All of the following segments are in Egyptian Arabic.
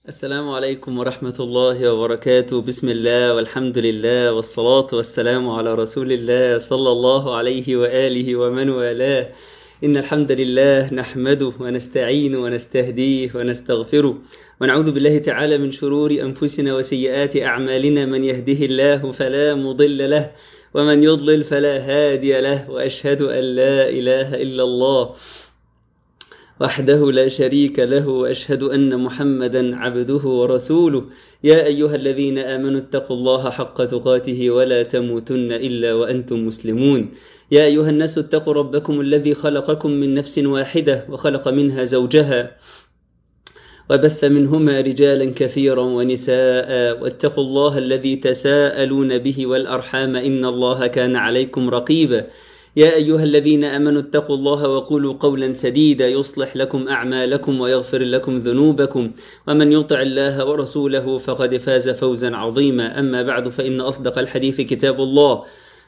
السلام عليكم ورحمة الله وبركاته بسم الله والحمد لله والصلاة والسلام على رسول الله صلى الله عليه وآله ومن والاه إن الحمد لله نحمده ونستعين ونستهديه ونستغفره ونعوذ بالله تعالى من شرور أنفسنا وسيئات أعمالنا من يهده الله فلا مضل له ومن يضلل فلا هادي له وأشهد أن لا إله إلا الله وحده لا شريك له واشهد ان محمدا عبده ورسوله يا ايها الذين امنوا اتقوا الله حق تقاته ولا تموتن الا وانتم مسلمون يا ايها الناس اتقوا ربكم الذي خلقكم من نفس واحده وخلق منها زوجها وبث منهما رجالا كثيرا ونساء واتقوا الله الذي تساءلون به والارحام ان الله كان عليكم رقيبا يا أيها الذين آمنوا اتقوا الله وقولوا قولا سديدا يصلح لكم أعمالكم ويغفر لكم ذنوبكم ومن يطع الله ورسوله فقد فاز فوزا عظيما أما بعد فإن أصدق الحديث كتاب الله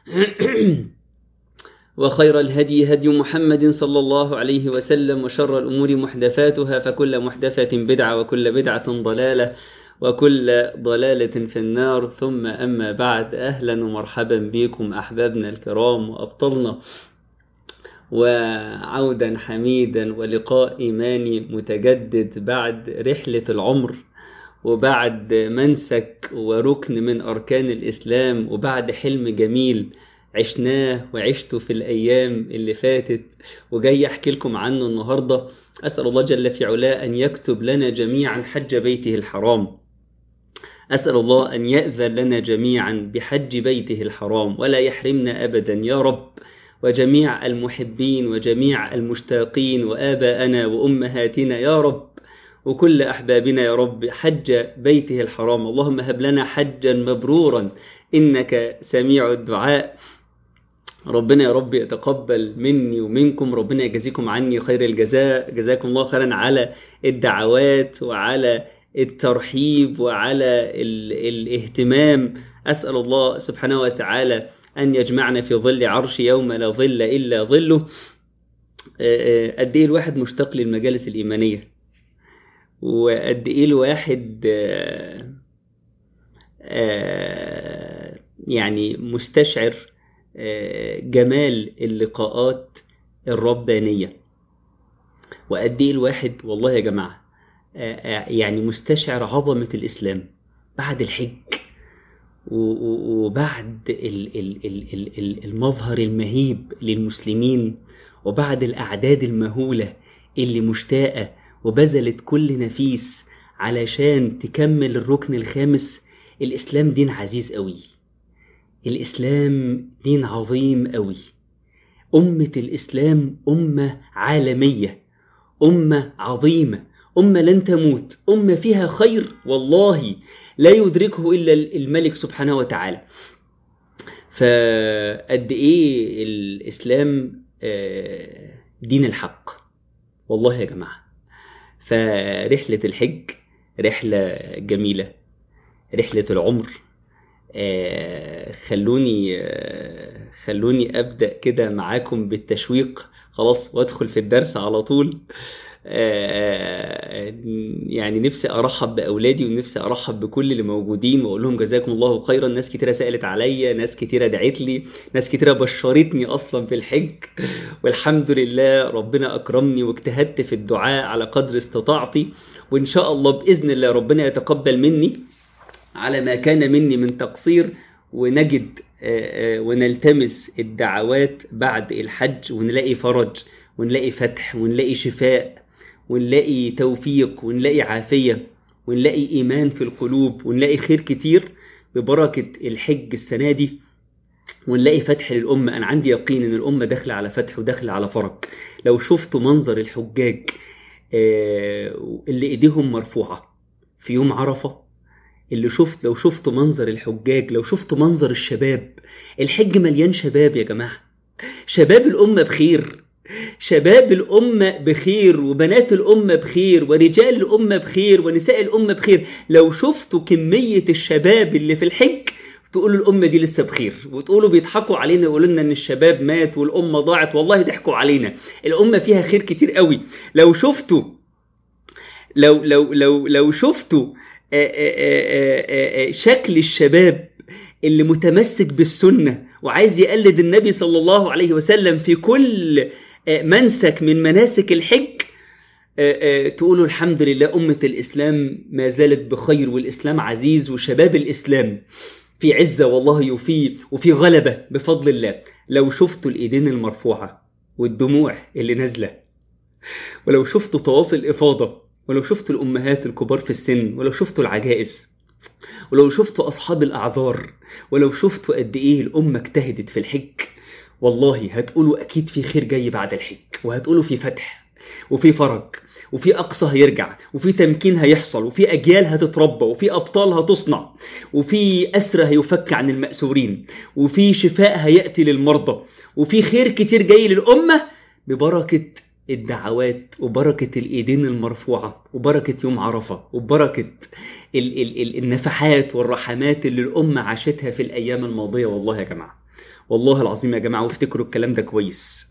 وخير الهدي هدي محمد صلى الله عليه وسلم وشر الأمور محدثاتها فكل محدثة بدعة وكل بدعة ضلالة وكل ضلالة في النار ثم أما بعد أهلا ومرحبا بكم أحبابنا الكرام وأبطلنا وعودا حميدا ولقاء إيماني متجدد بعد رحلة العمر وبعد منسك وركن من أركان الإسلام وبعد حلم جميل عشناه وعشته في الأيام اللي فاتت وجاي أحكي لكم عنه النهاردة أسأل الله جل في علاه أن يكتب لنا جميعا حج بيته الحرام أسأل الله أن يأذن لنا جميعا بحج بيته الحرام ولا يحرمنا أبدا يا رب وجميع المحبين وجميع المشتاقين وآباءنا وأمهاتنا يا رب وكل أحبابنا يا رب حج بيته الحرام اللهم هب لنا حجا مبرورا إنك سميع الدعاء ربنا يا رب يتقبل مني ومنكم ربنا يجازيكم عني خير الجزاء جزاكم الله خيرا على الدعوات وعلى الترحيب وعلى ال الاهتمام أسأل الله سبحانه وتعالى أن يجمعنا في ظل عرش يوم لا ظل إلا ظله قد إيه الواحد مشتاق للمجالس الإيمانية وقد إيه الواحد يعني مستشعر جمال اللقاءات الربانية وقد إيه الواحد والله يا جماعة يعني مستشعر عظمة الإسلام بعد الحج وبعد المظهر المهيب للمسلمين وبعد الأعداد المهولة اللي مشتاقة وبذلت كل نفيس علشان تكمل الركن الخامس الإسلام دين عزيز قوي الإسلام دين عظيم قوي أمة الإسلام أمة عالمية أمة عظيمة أمة لن تموت أمة فيها خير والله لا يدركه إلا الملك سبحانه وتعالى فقد إيه الإسلام دين الحق والله يا جماعة فرحلة الحج رحلة جميلة رحلة العمر خلوني خلوني أبدأ كده معاكم بالتشويق خلاص وادخل في الدرس على طول يعني نفسي ارحب باولادي ونفسي ارحب بكل اللي موجودين واقول لهم جزاكم الله خيرا ناس كتيره سالت عليا ناس كتيره دعت لي ناس كتيره بشرتني اصلا في الحج والحمد لله ربنا اكرمني واجتهدت في الدعاء على قدر استطاعتي وان شاء الله باذن الله ربنا يتقبل مني على ما كان مني من تقصير ونجد ونلتمس الدعوات بعد الحج ونلاقي فرج ونلاقي فتح ونلاقي شفاء ونلاقي توفيق ونلاقي عافية ونلاقي إيمان في القلوب ونلاقي خير كتير ببركة الحج السنة دي ونلاقي فتح للأمة أنا عندي يقين إن الأمة داخلة على فتح وداخلة على فرج لو شفتوا منظر الحجاج اللي إيديهم مرفوعة في يوم عرفة اللي شفت لو شفتوا منظر الحجاج لو شفتوا منظر الشباب الحج مليان شباب يا جماعة شباب الأمة بخير شباب الأمة بخير وبنات الأمة بخير ورجال الأمة بخير ونساء الأمة بخير لو شفتوا كمية الشباب اللي في الحج تقولوا الأمة دي لسه بخير وتقولوا بيضحكوا علينا يقولوا لنا إن الشباب مات والأمة ضاعت والله ضحكوا علينا الأمة فيها خير كتير قوي لو شفتوا لو لو لو لو شفتوا آه، آه، آه، آه، شكل الشباب اللي متمسك بالسنة وعايز يقلد النبي صلى الله عليه وسلم في كل آه، منسك من مناسك الحج آه، آه، تقولوا الحمد لله أمة الإسلام ما زالت بخير والإسلام عزيز وشباب الإسلام في عزة والله وفي وفي غلبة بفضل الله لو شفتوا الإيدين المرفوعة والدموع اللي نازلة ولو شفتوا طواف الإفاضة ولو شفتوا الأمهات الكبار في السن ولو شفتوا العجائز ولو شفتوا أصحاب الأعذار ولو شفتوا قد إيه الأمة اجتهدت في الحج والله هتقولوا أكيد في خير جاي بعد الحج وهتقولوا في فتح وفي فرج وفي أقصى هيرجع وفي تمكين هيحصل وفي أجيال هتتربى وفي أبطال هتصنع وفي أسرى هيفك عن المأسورين وفي شفاء هيأتي للمرضى وفي خير كتير جاي للأمة ببركة الدعوات وبركة الإيدين المرفوعة وبركة يوم عرفة وبركة ال ال ال النفحات والرحمات اللي الأمة عاشتها في الأيام الماضية والله يا جماعة والله العظيم يا جماعة وافتكروا الكلام ده كويس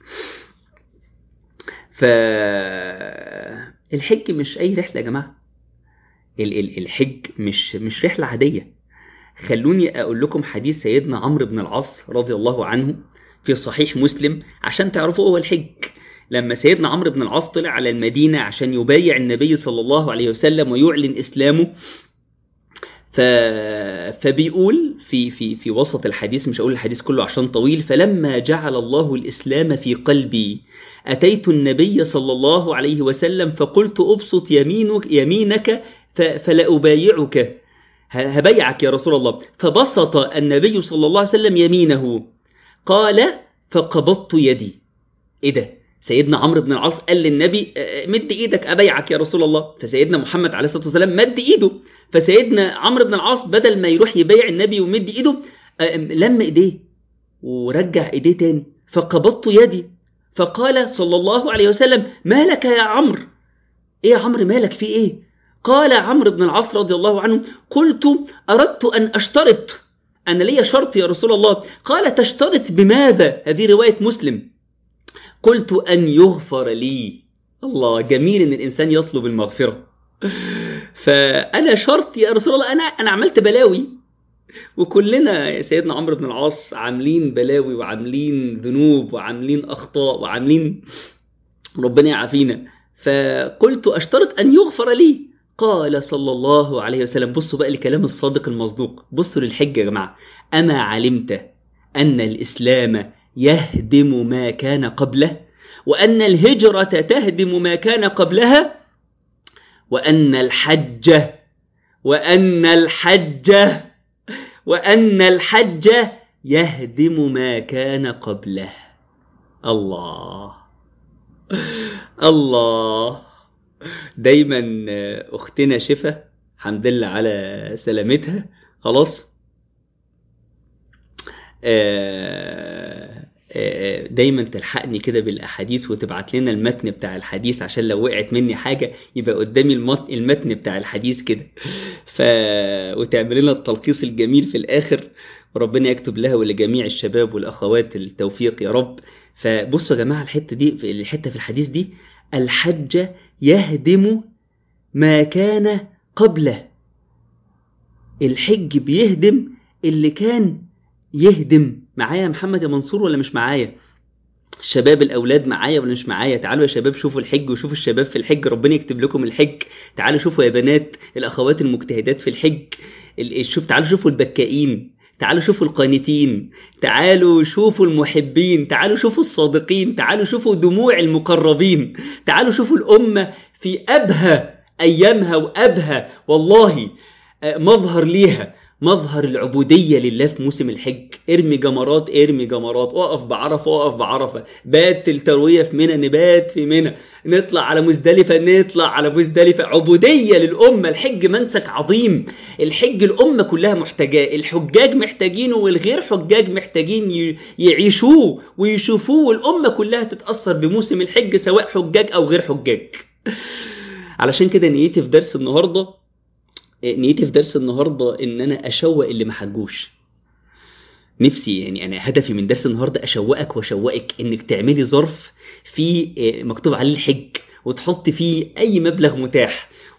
فالحج مش أي رحلة يا جماعة ال- ال- الحج مش مش رحلة عادية خلوني أقول لكم حديث سيدنا عمرو بن العاص رضي الله عنه في صحيح مسلم عشان تعرفوا هو الحج لما سيدنا عمرو بن العاص طلع على المدينة عشان يبايع النبي صلى الله عليه وسلم ويعلن إسلامه ف... فبيقول في في في وسط الحديث مش هقول الحديث كله عشان طويل فلما جعل الله الإسلام في قلبي أتيت النبي صلى الله عليه وسلم فقلت أبسط يمينك يمينك ف... فلا أبايعك ه- هبيعك يا رسول الله فبسط النبي صلى الله عليه وسلم يمينه قال فقبضت يدي ايه ده سيدنا عمرو بن العاص قال للنبي آه، مد ايدك ابيعك يا رسول الله فسيدنا محمد عليه الصلاه والسلام مد ايده فسيدنا عمرو بن العاص بدل ما يروح يبايع النبي ومد ايده آه، لم ايديه ورجع ايديه تاني فقبضت يدي فقال صلى الله عليه وسلم ما لك يا عمرو ايه يا عمرو مالك في ايه قال عمرو بن العاص رضي الله عنه قلت اردت ان اشترط انا لي شرط يا رسول الله قال تشترط بماذا هذه روايه مسلم قلت أن يغفر لي الله جميل إن الإنسان يطلب المغفرة فأنا شرط يا رسول الله أنا أنا عملت بلاوي وكلنا يا سيدنا عمرو بن العاص عاملين بلاوي وعاملين ذنوب وعاملين أخطاء وعاملين ربنا يعافينا فقلت أشترط أن يغفر لي قال صلى الله عليه وسلم بصوا بقى لكلام الصادق المصدوق بصوا للحج يا جماعة أما علمت أن الإسلام يهدم ما كان قبله وأن الهجرة تهدم ما كان قبلها وأن الحج وأن الحج وأن الحج يهدم ما كان قبله الله الله دايما أختنا شفا الحمد لله على سلامتها خلاص آه، آه، دايما تلحقني كده بالاحاديث وتبعت لنا المتن بتاع الحديث عشان لو وقعت مني حاجه يبقى قدامي المت- المتن بتاع الحديث كده ف وتعمل لنا التلخيص الجميل في الاخر وربنا يكتب لها ولجميع الشباب والاخوات التوفيق يا رب فبصوا يا جماعه الحته دي في الحته في الحديث دي الحج يهدم ما كان قبله الحج بيهدم اللي كان يهدم معايا يا محمد يا منصور ولا مش معايا الشباب الاولاد معايا ولا مش معايا تعالوا يا شباب شوفوا الحج وشوفوا الشباب في الحج ربنا يكتب لكم الحج تعالوا شوفوا يا بنات الاخوات المجتهدات في الحج ال- شوف تعالوا شوفوا البكائين تعالوا شوفوا القانتين تعالوا شوفوا المحبين تعالوا شوفوا الصادقين تعالوا شوفوا دموع المقربين تعالوا شوفوا الأمة في أبهى أيامها وأبهى والله آه، مظهر ليها مظهر العبودية لله في موسم الحج ارمي جمرات ارمي جمرات اقف بعرفة اقف بعرفة بات التروية في منى نبات في منى نطلع على مزدلفة نطلع على مزدلفة عبودية للأمة الحج منسك عظيم الحج الأمة كلها محتاجاه الحجاج محتاجينه والغير حجاج محتاجين ي- يعيشوه ويشوفوه والأمة كلها تتأثر بموسم الحج سواء حجاج أو غير حجاج علشان كده نيتي في درس النهارده نيتي في درس النهارده ان انا اشوق اللي ما حجوش نفسي يعني انا هدفي من درس النهارده اشوقك واشوقك انك تعملي ظرف فيه مكتوب عليه الحج وتحط فيه اي مبلغ متاح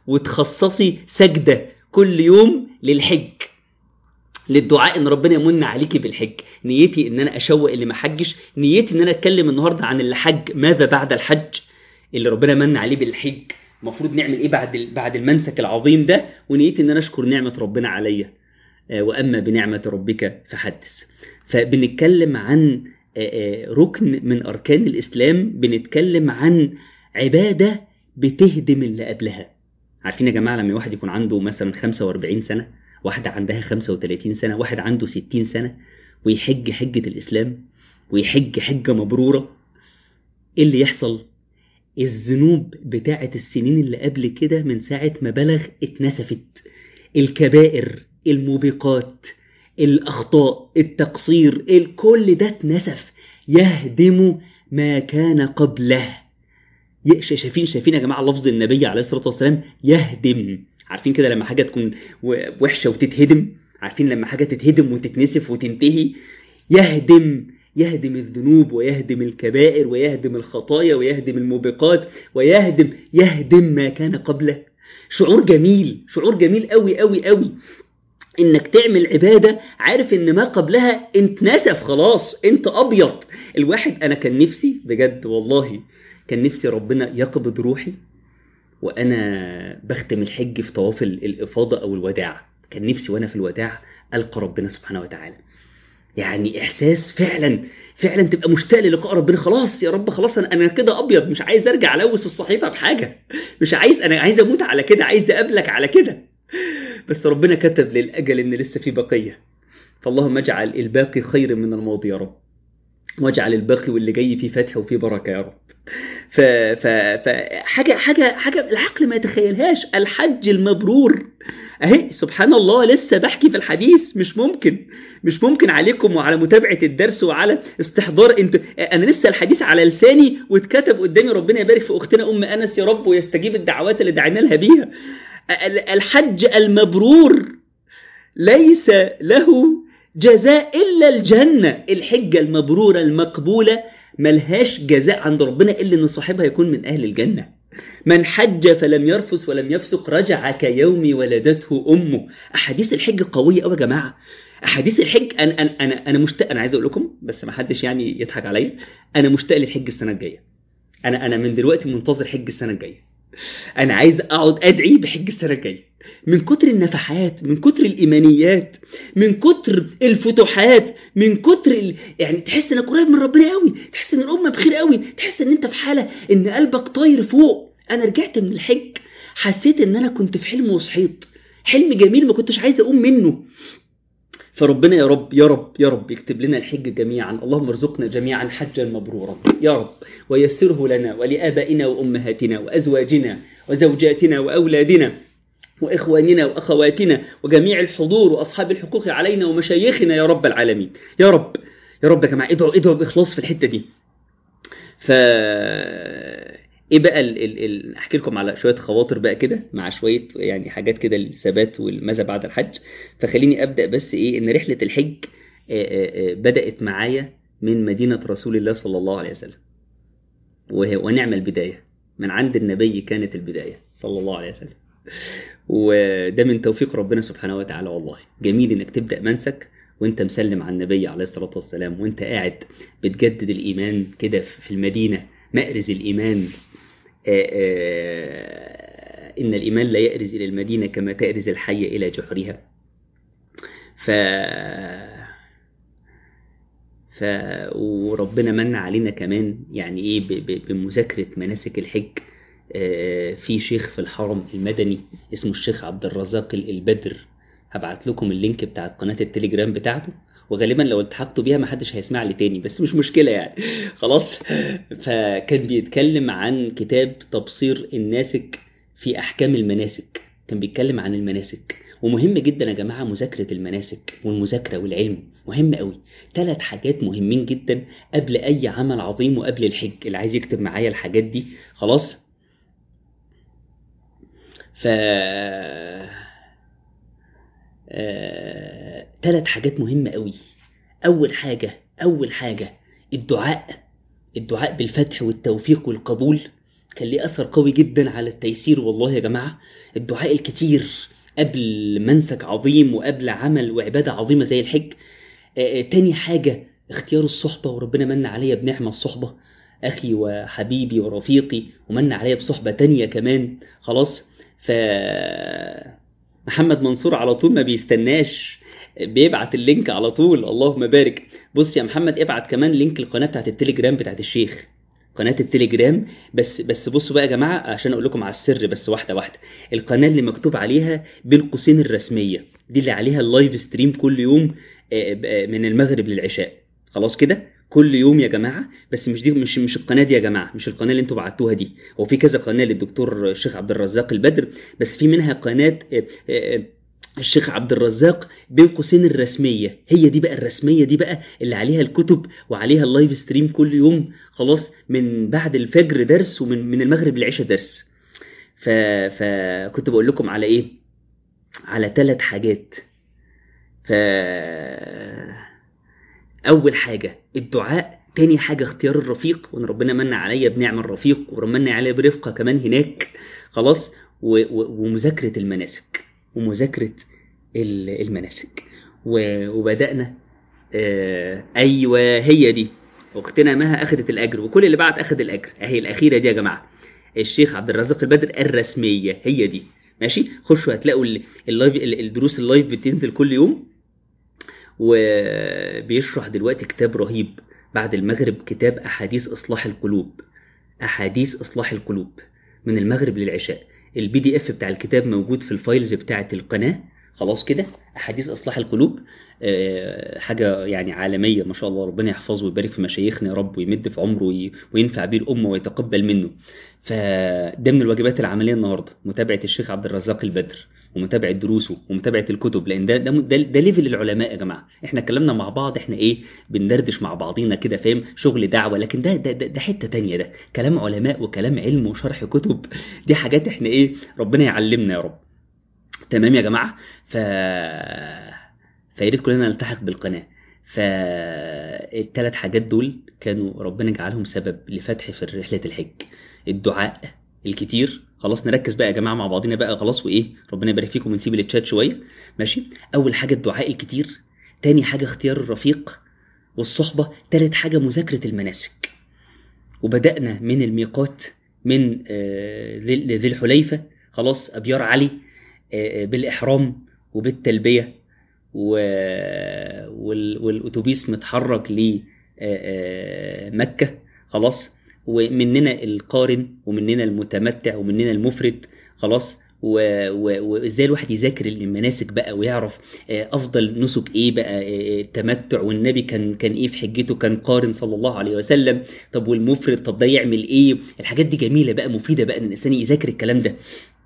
وتخصصي سجدة كل يوم للحج للدعاء ان ربنا يمن عليكي بالحج نيتي ان انا اشوق اللي ما حجش نيتي ان انا اتكلم النهارده عن اللي حج ماذا بعد الحج اللي ربنا من عليه بالحج المفروض نعمل ايه بعد بعد المنسك العظيم ده ونيتي ان انا اشكر نعمه ربنا عليا واما بنعمه ربك فحدث فبنتكلم عن ركن من اركان الاسلام بنتكلم عن عباده بتهدم اللي قبلها عارفين يا جماعه لما واحد يكون عنده مثلا 45 سنه واحده عندها 35 سنه واحد عنده 60 سنه ويحج حجه الاسلام ويحج حجه مبروره ايه اللي يحصل الذنوب بتاعه السنين اللي قبل كده من ساعه ما بلغ اتنسفت الكبائر الموبقات الاخطاء التقصير كل ده اتنسف يهدم ما كان قبله شايفين شايفين يا جماعه لفظ النبي عليه الصلاه والسلام يهدم عارفين كده لما حاجه تكون وحشه وتتهدم عارفين لما حاجه تتهدم وتتنسف وتنتهي يهدم يهدم الذنوب ويهدم الكبائر ويهدم الخطايا ويهدم الموبقات ويهدم يهدم ما كان قبله شعور جميل شعور جميل قوي قوي قوي انك تعمل عباده عارف ان ما قبلها انت نسف خلاص انت ابيض الواحد انا كان نفسي بجد والله كان نفسي ربنا يقبض روحي وانا بختم الحج في طواف الافاضه او الوداع كان نفسي وانا في الوداع القى ربنا سبحانه وتعالى يعني احساس فعلا فعلا تبقى مشتاق للقاء ربنا خلاص يا رب خلاص انا انا كده ابيض مش عايز ارجع الوث الصحيفه بحاجه مش عايز انا عايز اموت على كده عايز اقابلك على كده بس ربنا كتب للاجل ان لسه في بقيه فاللهم اجعل الباقي خير من الماضي يا رب واجعل الباقي واللي جاي فيه فتح وفيه بركه يا رب ف... ف... ف حاجه حاجه حاجه العقل ما يتخيلهاش الحج المبرور اهي سبحان الله لسه بحكي في الحديث مش ممكن مش ممكن عليكم وعلى متابعه الدرس وعلى استحضار انت انا لسه الحديث على لساني واتكتب قدامي ربنا يبارك في اختنا ام انس يا رب ويستجيب الدعوات اللي دعينا لها بيها الحج المبرور ليس له جزاء الا الجنه الحجه المبروره المقبوله ملهاش جزاء عند ربنا الا ان صاحبها يكون من اهل الجنه من حج فلم يرفث ولم يفسق رجع كيوم ولدته امه احاديث الحج قويه قوي يا جماعه احاديث الحج انا انا انا, أنا مشتاق انا عايز اقول لكم بس ما حدش يعني يضحك عليا انا مشتاق للحج السنه الجايه انا انا من دلوقتي منتظر حج السنه الجايه انا عايز اقعد ادعي بحج السنه الجايه من كتر النفحات من كتر الايمانيات من كتر الفتوحات من كتر ال... يعني تحس انك قريب من ربنا قوي تحس ان الامه بخير قوي تحس ان انت في حاله ان قلبك طاير فوق انا رجعت من الحج حسيت ان انا كنت في حلم وصحيت حلم جميل ما كنتش عايز اقوم منه فربنا يا رب يا رب يا رب يكتب لنا الحج جميعا اللهم ارزقنا جميعا حجا مبرورا يا رب ويسره لنا ولآبائنا وأمهاتنا وأزواجنا وزوجاتنا وأولادنا وإخواننا وأخواتنا وجميع الحضور وأصحاب الحقوق علينا ومشايخنا يا رب العالمين يا رب يا رب يا جماعة ادعوا ادعوا بإخلاص في الحتة دي ف ايه بقى ال ال ال احكي لكم على شويه خواطر بقى كده مع شويه يعني حاجات كده للثبات والماذا بعد الحج فخليني ابدا بس ايه ان رحله الحج آآ آآ بدات معايا من مدينه رسول الله صلى الله عليه وسلم ونعم البدايه من عند النبي كانت البدايه صلى الله عليه وسلم وده من توفيق ربنا سبحانه وتعالى والله جميل انك تبدا منسك وانت مسلم على النبي عليه الصلاه والسلام وانت قاعد بتجدد الايمان كده في المدينه مأرز الايمان آآ آآ إن الإيمان لا يأرز إلى المدينة كما تأرز الحية إلى جحرها ف ف وربنا من علينا كمان يعني ايه ب... ب... بمذاكره مناسك الحج في شيخ في الحرم المدني اسمه الشيخ عبد الرزاق البدر هبعت لكم اللينك بتاع قناه التليجرام بتاعته وغالبا لو التحقتوا بيها محدش هيسمع لي تاني بس مش مشكله يعني خلاص فكان بيتكلم عن كتاب تبصير الناسك في احكام المناسك كان بيتكلم عن المناسك ومهم جدا يا جماعه مذاكره المناسك والمذاكره والعلم مهم قوي ثلاث حاجات مهمين جدا قبل اي عمل عظيم وقبل الحج اللي عايز يكتب معايا الحاجات دي خلاص ف ثلاث حاجات مهمة قوي أول حاجة أول حاجة الدعاء الدعاء بالفتح والتوفيق والقبول كان ليه اثر قوي جدا على التيسير والله يا جماعه الدعاء الكتير قبل منسك عظيم وقبل عمل وعباده عظيمه زي الحج آه، آه، تاني حاجه اختيار الصحبه وربنا من عليا بنعمه الصحبه اخي وحبيبي ورفيقي ومن عليا بصحبه تانية كمان خلاص ف محمد منصور على طول ما بيستناش بيبعت اللينك على طول اللهم بارك بص يا محمد ابعت كمان لينك القناه بتاعت التليجرام بتاعت الشيخ قناه التليجرام بس بس بصوا بقى يا جماعه عشان اقول لكم على السر بس واحده واحده القناه اللي مكتوب عليها بين قوسين الرسميه دي اللي عليها اللايف ستريم كل يوم آه، آه، من المغرب للعشاء خلاص كده كل يوم يا جماعه بس مش دي مش مش القناه دي يا جماعه مش القناه اللي انتوا بعتوها دي هو في كذا قناه للدكتور الشيخ عبد الرزاق البدر بس في منها قناه آه، آه، آه، الشيخ عبد الرزاق بين قوسين الرسميه هي دي بقى الرسميه دي بقى اللي عليها الكتب وعليها اللايف ستريم كل يوم خلاص من بعد الفجر درس ومن من المغرب للعشاء درس ف... فكنت بقول لكم على ايه على ثلاث حاجات ف اول حاجه الدعاء تاني حاجه اختيار الرفيق وان ربنا من عليا بنعم الرفيق وربنا عليا برفقه كمان هناك خلاص و... و... ومذاكره المناسك ومذاكره ال- المناسك و... وبدانا آه... ايوه هي دي اختنا مها اخذت الاجر وكل اللي بعت اخذ الاجر اهي الاخيره دي يا جماعه الشيخ عبد الرزاق البدر الرسميه هي دي ماشي خشوا هتلاقوا ال- اللايف ال- الدروس اللايف بتنزل كل يوم وبيشرح دلوقتي كتاب رهيب بعد المغرب كتاب احاديث اصلاح القلوب احاديث اصلاح القلوب من المغرب للعشاء البي دي اف بتاع الكتاب موجود في الفايلز بتاعه القناه خلاص كده احاديث اصلاح القلوب آه، حاجه يعني عالميه ما شاء الله ربنا يحفظه ويبارك في مشايخنا يا رب ويمد في عمره وي- وينفع بيه الامه ويتقبل منه فده من الواجبات العمليه النهارده متابعه الشيخ عبد الرزاق البدر ومتابعه دروسه ومتابعه الكتب لان ده ده ده, ده ليفل العلماء يا جماعه احنا اتكلمنا مع بعض احنا ايه بندردش مع بعضينا كده فاهم شغل دعوه لكن ده ده ده, ده حته تانية ده كلام علماء وكلام علم وشرح كتب دي حاجات احنا ايه ربنا يعلمنا يا رب تمام يا جماعه ف فيا ريت كلنا نلتحق بالقناه فالثلاث حاجات دول كانوا ربنا جعلهم سبب لفتح في رحله الحج الدعاء الكتير خلاص نركز بقى يا جماعه مع بعضينا بقى خلاص وايه ربنا يبارك فيكم ونسيب التشات شويه ماشي اول حاجه الدعاء الكتير تاني حاجه اختيار الرفيق والصحبه تالت حاجه مذاكره المناسك وبدانا من الميقات من آه، ذي ذي الحليفه خلاص ابيار علي آه، آه، بالاحرام وبالتلبيه و... وال... والاتوبيس متحرك لمكه خلاص ومننا القارن ومننا المتمتع ومننا المفرد خلاص و- و- وازاي الواحد يذاكر المناسك بقى ويعرف آه، افضل نسك ايه بقى آه، التمتع والنبي كان كان ايه في حجته كان قارن صلى الله عليه وسلم طب والمفرد طب ده يعمل ايه الحاجات دي جميله بقى مفيده بقى ان الانسان يذاكر الكلام ده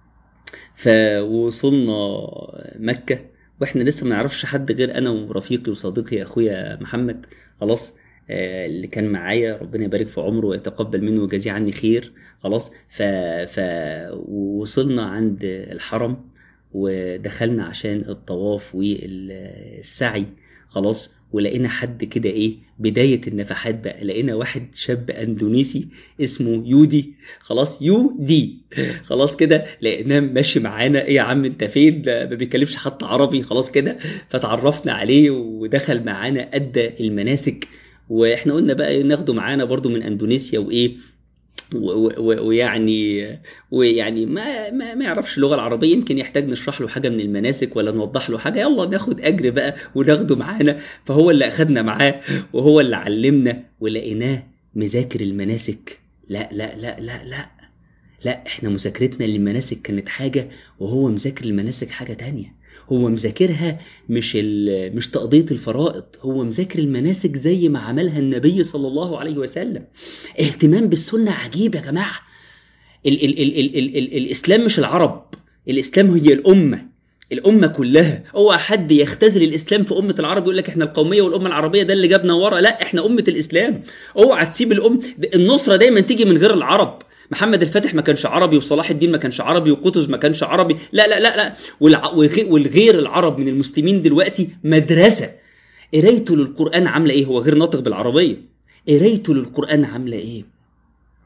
فوصلنا مكه واحنا لسه ما نعرفش حد غير انا ورفيقي وصديقي اخويا محمد خلاص آه، اللي كان معايا ربنا يبارك في عمره ويتقبل منه ويجازيه عني خير خلاص ف... ف وصلنا عند الحرم ودخلنا عشان الطواف والسعي خلاص ولقينا حد كده ايه بداية النفحات بقى لقينا واحد شاب اندونيسي اسمه يودي خلاص يودي خلاص كده لقيناه ماشي معانا ايه يا عم انت فين ده ما بيتكلمش حتى عربي خلاص كده فتعرفنا عليه ودخل معانا ادى المناسك واحنا قلنا بقى ناخده معانا برضو من اندونيسيا وايه و- و- ويعني ويعني ما ما ما يعرفش اللغه العربيه يمكن يحتاج نشرح له حاجه من المناسك ولا نوضح له حاجه يلا ناخد اجر بقى وناخده معانا فهو اللي اخدنا معاه وهو اللي علمنا ولقيناه مذاكر المناسك لا لا لا لا لا لا احنا مذاكرتنا للمناسك كانت حاجه وهو مذاكر المناسك حاجه تانية هو مذاكرها مش ال- مش تقضيه الفرائض هو مذاكر المناسك زي ما عملها النبي صلى الله عليه وسلم اهتمام بالسنه عجيب يا جماعه ال ال ال ال ال ال الاسلام مش العرب الاسلام هي الامه الامه كلها اوعى حد يختزل الاسلام في امه العرب يقول لك احنا القوميه والامه العربيه ده اللي جابنا ورا لا احنا امه الاسلام اوعى تسيب الام النصره دايما تيجي من غير العرب محمد الفاتح ما كانش عربي وصلاح الدين ما كانش عربي وقطز ما كانش عربي لا لا لا لا والع- والغي- والغير العرب من المسلمين دلوقتي مدرسه قرايته للقران عامله ايه هو غير ناطق بالعربيه قرايته للقران عامله ايه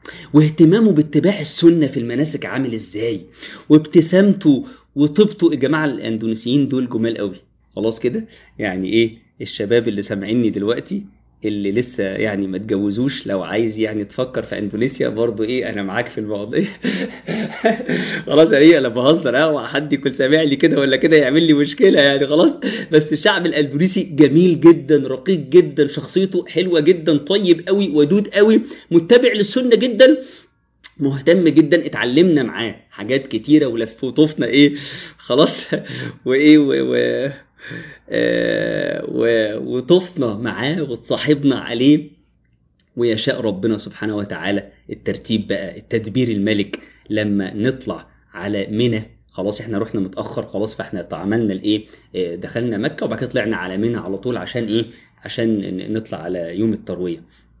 واهتمامه باتباع السنة في المناسك عامل ازاي وابتسامته وطيبته الجماعة الاندونيسيين دول جمال قوي خلاص كده يعني ايه الشباب اللي سامعيني دلوقتي اللي لسه يعني ما اتجوزوش لو عايز يعني تفكر في اندونيسيا برضو ايه انا معاك في المواضيع خلاص انا ايه انا بهزر اه حد يكون سامع لي كده ولا كده يعمل لي مشكله يعني خلاص بس الشعب الاندونيسي جميل جدا رقيق جدا شخصيته حلوه جدا طيب قوي ودود قوي متبع للسنه جدا مهتم جدا اتعلمنا معاه حاجات كتيره ولف وطفنا ايه خلاص وايه و... و... آه و... وطفنا معاه وتصاحبنا عليه ويشاء ربنا سبحانه وتعالى الترتيب بقى التدبير الملك لما نطلع على منى خلاص احنا رحنا متاخر خلاص فاحنا عملنا الايه آه دخلنا مكه وبعد كده طلعنا على منى على طول عشان ايه عشان نطلع على يوم الترويه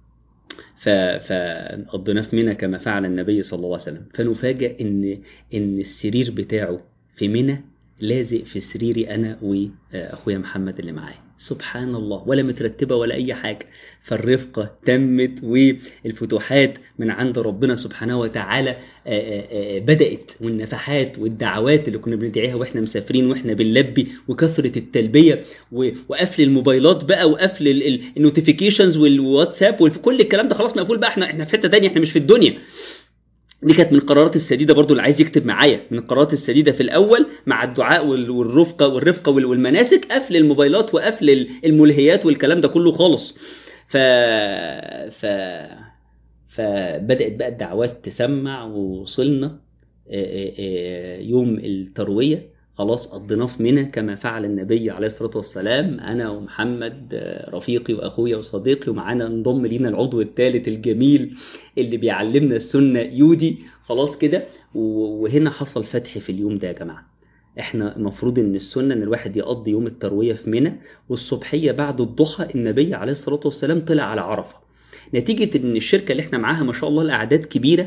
فقضيناه في منى كما فعل النبي صلى الله عليه وسلم فنفاجئ ان ان السرير بتاعه في منى لازق في سريري انا واخويا محمد اللي معايا سبحان الله ولا مترتبه ولا اي حاجه فالرفقه تمت والفتوحات من عند ربنا سبحانه وتعالى بدات والنفحات والدعوات اللي كنا بندعيها واحنا مسافرين واحنا بنلبي وكثره التلبيه وقفل الموبايلات بقى وقفل النوتيفيكيشنز والواتساب وكل الكلام ده خلاص مقفول بقى احنا احنا في حته ثانيه احنا مش في الدنيا دي كانت من القرارات السديده برضو اللي عايز يكتب معايا من القرارات السديده في الاول مع الدعاء والرفقه والرفقه والمناسك قفل الموبايلات وقفل الملهيات والكلام ده كله خالص ف ف فبدات بقى الدعوات تسمع ووصلنا يوم الترويه خلاص قضيناه في منى كما فعل النبي عليه الصلاه والسلام انا ومحمد رفيقي واخويا وصديقي ومعانا انضم لينا العضو الثالث الجميل اللي بيعلمنا السنه يودي خلاص كده وهنا حصل فتح في اليوم ده يا جماعه احنا المفروض ان السنه ان الواحد يقضي يوم الترويه في منى والصبحيه بعد الضحى النبي عليه الصلاه والسلام طلع على عرفه نتيجه ان الشركه اللي احنا معاها ما شاء الله الاعداد كبيره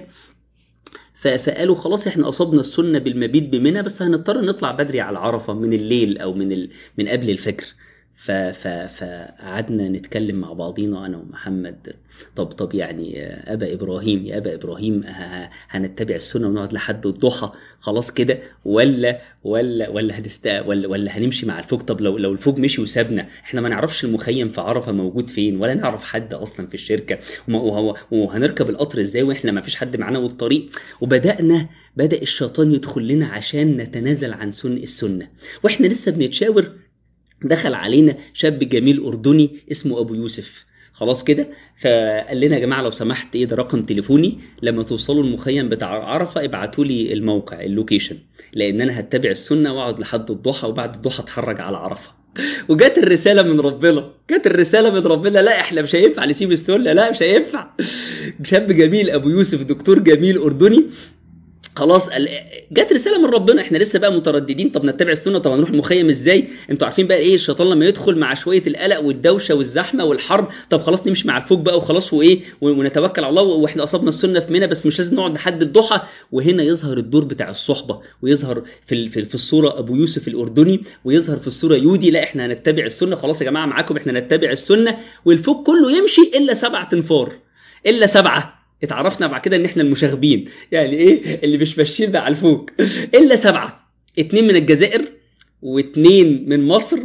فقالوا خلاص احنا اصبنا السنه بالمبيت بمنى بس هنضطر نطلع بدري على عرفه من الليل او من ال... من قبل الفجر ف... ف... فقعدنا نتكلم مع بعضينا انا ومحمد طب طب يعني ابا ابراهيم يا ابا ابراهيم ه... هنتبع السنه ونقعد لحد الضحى خلاص كده ولا ولا ولا هنست ولا ولا هنمشي مع الفوج طب لو لو الفوج مشي وسابنا احنا ما نعرفش المخيم في عرفه موجود فين ولا نعرف حد اصلا في الشركه وهو وهنركب القطر ازاي واحنا ما فيش حد معانا والطريق وبدانا بدا الشيطان يدخل لنا عشان نتنازل عن سن السنه واحنا لسه بنتشاور دخل علينا شاب جميل اردني اسمه ابو يوسف خلاص كده فقال لنا يا جماعه لو سمحت ايه ده رقم تليفوني لما توصلوا المخيم بتاع عرفه ابعتوا لي الموقع اللوكيشن لان انا هتبع السنه واقعد لحد الضحى وبعد الضحى اتحرج على عرفه وجت الرساله من ربنا جت الرساله من ربنا لا احنا مش هينفع نسيب السنه لا مش هينفع شاب جميل ابو يوسف دكتور جميل اردني خلاص جت رساله من ربنا احنا لسه بقى مترددين طب نتبع السنه طب هنروح المخيم ازاي انتوا عارفين بقى ايه الشيطان لما يدخل مع شويه القلق والدوشه والزحمه والحرب طب خلاص نمشي مع الفوج بقى وخلاص وايه ونتوكل على الله واحنا اصبنا السنه في منى بس مش لازم نقعد لحد الضحى وهنا يظهر الدور بتاع الصحبه ويظهر في في الصوره ابو يوسف الاردني ويظهر في الصوره يودي لا احنا هنتبع السنه خلاص يا جماعه معاكم احنا نتبع السنه والفوج كله يمشي الا سبعه انفار الا سبعه اتعرفنا بعد كده ان احنا المشاغبين يعني ايه اللي مش ماشيين ده على الفوق الا سبعه اتنين من الجزائر واتنين من مصر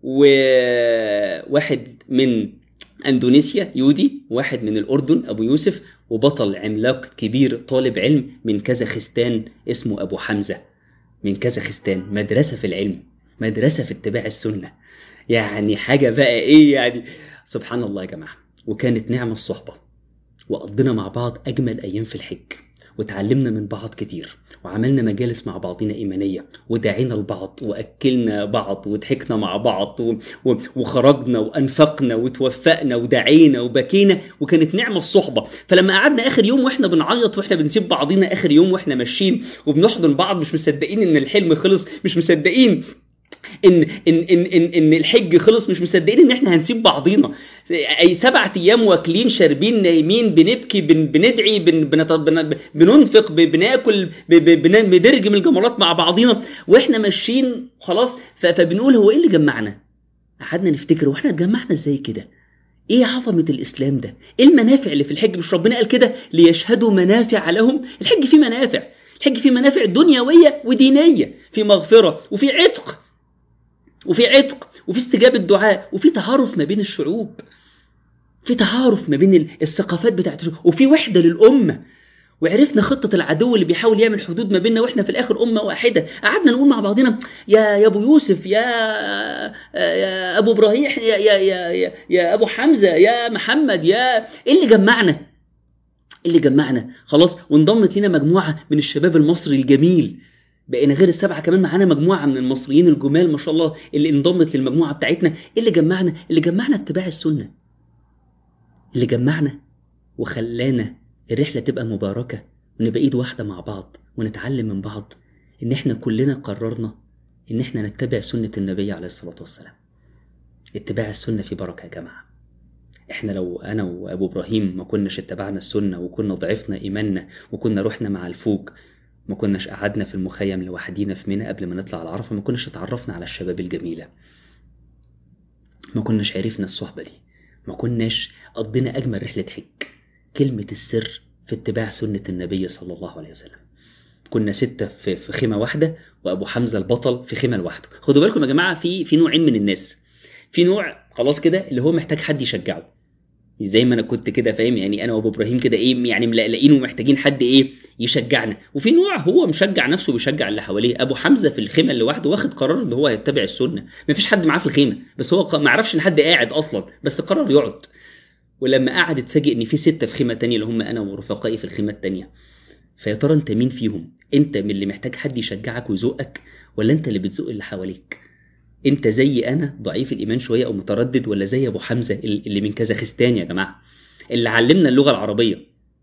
وواحد من اندونيسيا يودي واحد من الاردن ابو يوسف وبطل عملاق كبير طالب علم من كازاخستان اسمه ابو حمزه من كازاخستان مدرسه في العلم مدرسه في اتباع السنه يعني حاجه بقى ايه يعني سبحان الله يا جماعه وكانت نعمه الصحبه وقضينا مع بعض أجمل أيام في الحج وتعلمنا من بعض كتير وعملنا مجالس مع بعضنا إيمانية ودعينا لبعض وأكلنا بعض وضحكنا مع بعض و... و... وخرجنا وأنفقنا وتوفقنا ودعينا وبكينا وكانت نعمة الصحبة فلما قعدنا آخر يوم وإحنا بنعيط وإحنا بنسيب بعضينا آخر يوم وإحنا ماشيين وبنحضن بعض مش مصدقين إن الحلم خلص مش مصدقين ان ان ان ان, إن الحج خلص مش مصدقين ان احنا هنسيب بعضينا اي سبعة ايام واكلين شاربين نايمين بنبكي بن بندعي بن بنت بن بننفق بناكل بنرجم الجمرات مع بعضينا واحنا ماشيين خلاص فبنقول هو ايه اللي جمعنا قعدنا نفتكر واحنا اتجمعنا ازاي كده ايه عظمة الاسلام ده ايه المنافع اللي في الحج مش ربنا قال كده ليشهدوا منافع لهم الحج فيه منافع الحج فيه منافع دنيوية ودينية في مغفرة وفي عتق وفي عتق وفي استجابة دعاء وفي تعارف ما بين الشعوب في تعارف ما بين الثقافات بتاعت الشعوب وفي وحدة للأمة وعرفنا خطة العدو اللي بيحاول يعمل حدود ما بيننا واحنا في الاخر امة واحدة قعدنا نقول مع بعضنا يا يا ابو يوسف يا يا ابو ابراهيم يا يا يا يا, يا ابو حمزة يا محمد يا ايه اللي جمعنا ايه اللي جمعنا خلاص وانضمت لنا مجموعة من الشباب المصري الجميل بقينا غير السبعة كمان معانا مجموعة من المصريين الجمال ما شاء الله اللي انضمت للمجموعة بتاعتنا ايه اللي جمعنا اللي جمعنا اتباع السنة اللي جمعنا وخلانا الرحلة تبقى مباركة ونبقى ايد واحدة مع بعض ونتعلم من بعض ان احنا كلنا قررنا ان احنا نتبع سنة النبي عليه الصلاة والسلام اتباع السنة في بركة يا جماعة احنا لو انا وابو ابراهيم ما كناش اتبعنا السنة وكنا ضعفنا ايماننا وكنا رحنا مع الفوج ما كناش قعدنا في المخيم لوحدينا في منى قبل ما نطلع على عرفة ما كناش اتعرفنا على الشباب الجميلة ما كناش عرفنا الصحبة دي ما كناش قضينا أجمل رحلة حج كلمة السر في اتباع سنة النبي صلى الله عليه وسلم كنا ستة في في خيمة واحدة وأبو حمزة البطل في خيمة لوحده خدوا بالكم يا جماعة في في نوعين من الناس في نوع خلاص كده اللي هو محتاج حد يشجعه زي ما انا كنت كده فاهم يعني انا وابو ابراهيم كده ايه يعني ملاقيين ومحتاجين حد ايه يشجعنا وفي نوع هو مشجع نفسه وبيشجع اللي حواليه ابو حمزه في الخيمه اللي لوحده واخد قرار ان هو يتبع السنه مفيش حد معاه في الخيمه بس هو ما عرفش ان حد قاعد اصلا بس قرر يقعد ولما قعد اتفاجئ ان في سته في خيمه تانية اللي هم انا ورفقائي في الخيمه التانية فيا ترى انت مين فيهم انت من اللي محتاج حد يشجعك ويزقك ولا انت اللي بتزق اللي حواليك انت زي انا ضعيف الايمان شويه او متردد ولا زي ابو حمزه اللي من كازاخستان يا جماعه اللي علمنا اللغه العربيه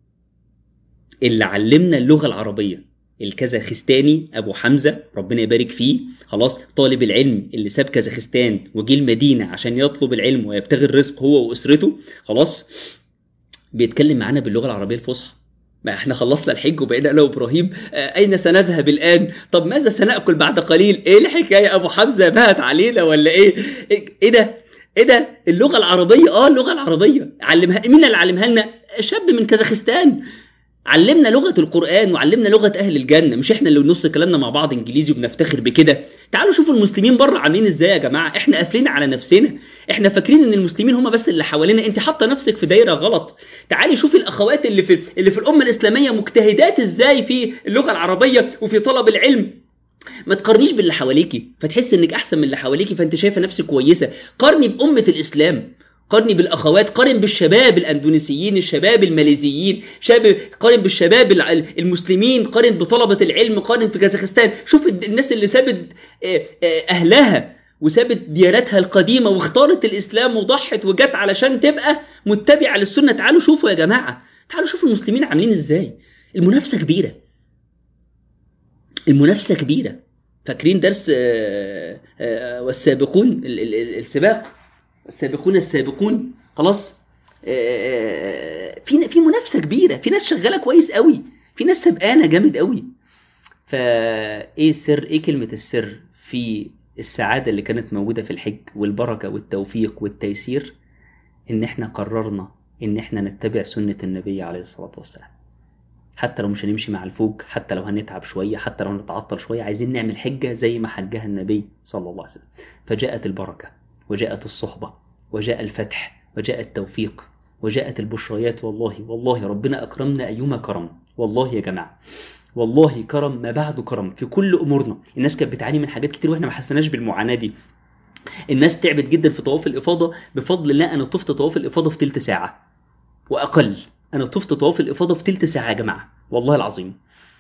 اللي علمنا اللغه العربيه الكازاخستاني ابو حمزه ربنا يبارك فيه خلاص طالب العلم اللي ساب كازاخستان وجه المدينه عشان يطلب العلم ويبتغي الرزق هو واسرته خلاص بيتكلم معانا باللغه العربيه الفصحى ما احنا خلصنا الحج وبقينا انا وابراهيم اين سنذهب الان طب ماذا سناكل بعد قليل ايه الحكايه ابو حمزه بهت علينا ولا ايه ايه ده ايه ده اللغه العربيه اه اللغه العربيه علمها مين اللي علمها لنا شاب من كازاخستان علمنا لغه القران وعلمنا لغه اهل الجنه مش احنا اللي بنص كلامنا مع بعض انجليزي وبنفتخر بكده تعالوا شوفوا المسلمين بره عاملين ازاي يا جماعه احنا قافلين على نفسنا احنا فاكرين ان المسلمين هم بس اللي حوالينا انت حاطه نفسك في دايره غلط تعالي شوفي الاخوات اللي في اللي في الامه الاسلاميه مجتهدات ازاي في اللغه العربيه وفي طلب العلم ما تقارنيش باللي حواليكي فتحس انك احسن من اللي حواليكي فانت شايفه نفسك كويسه قارني بامه الاسلام قارني بالاخوات قارن بالشباب الاندونيسيين الشباب الماليزيين شاب قارن بالشباب المسلمين قارن بطلبه العلم قارن في كازاخستان شوف الناس اللي سابت اهلها وسابت ديانتها القديمه واختارت الاسلام وضحت وجت علشان تبقى متبعه للسنه تعالوا شوفوا يا جماعه تعالوا شوفوا المسلمين عاملين ازاي المنافسه كبيره المنافسه كبيره فاكرين درس والسابقون السباق السابقون السابقون خلاص في في منافسه كبيره في ناس شغاله كويس قوي في ناس سبقانه جامد قوي فايه السر ايه كلمه السر في السعاده اللي كانت موجوده في الحج والبركه والتوفيق والتيسير ان احنا قررنا ان احنا نتبع سنه النبي عليه الصلاه والسلام حتى لو مش هنمشي مع الفوج حتى لو هنتعب شويه حتى لو هنتعطل شويه عايزين نعمل حجه زي ما حجها النبي صلى الله عليه وسلم فجاءت البركه وجاءت الصحبة وجاء الفتح وجاء التوفيق وجاءت البشريات والله والله ربنا أكرمنا أيما كرم والله يا جماعة والله كرم ما بعده كرم في كل أمورنا الناس كانت بتعاني من حاجات كتير وإحنا ما حسناش بالمعاناة دي الناس تعبت جدا في طواف الإفاضة بفضل الله أنا طفت طواف الإفاضة في تلت ساعة وأقل أنا طفت طواف الإفاضة في تلت ساعة يا جماعة والله العظيم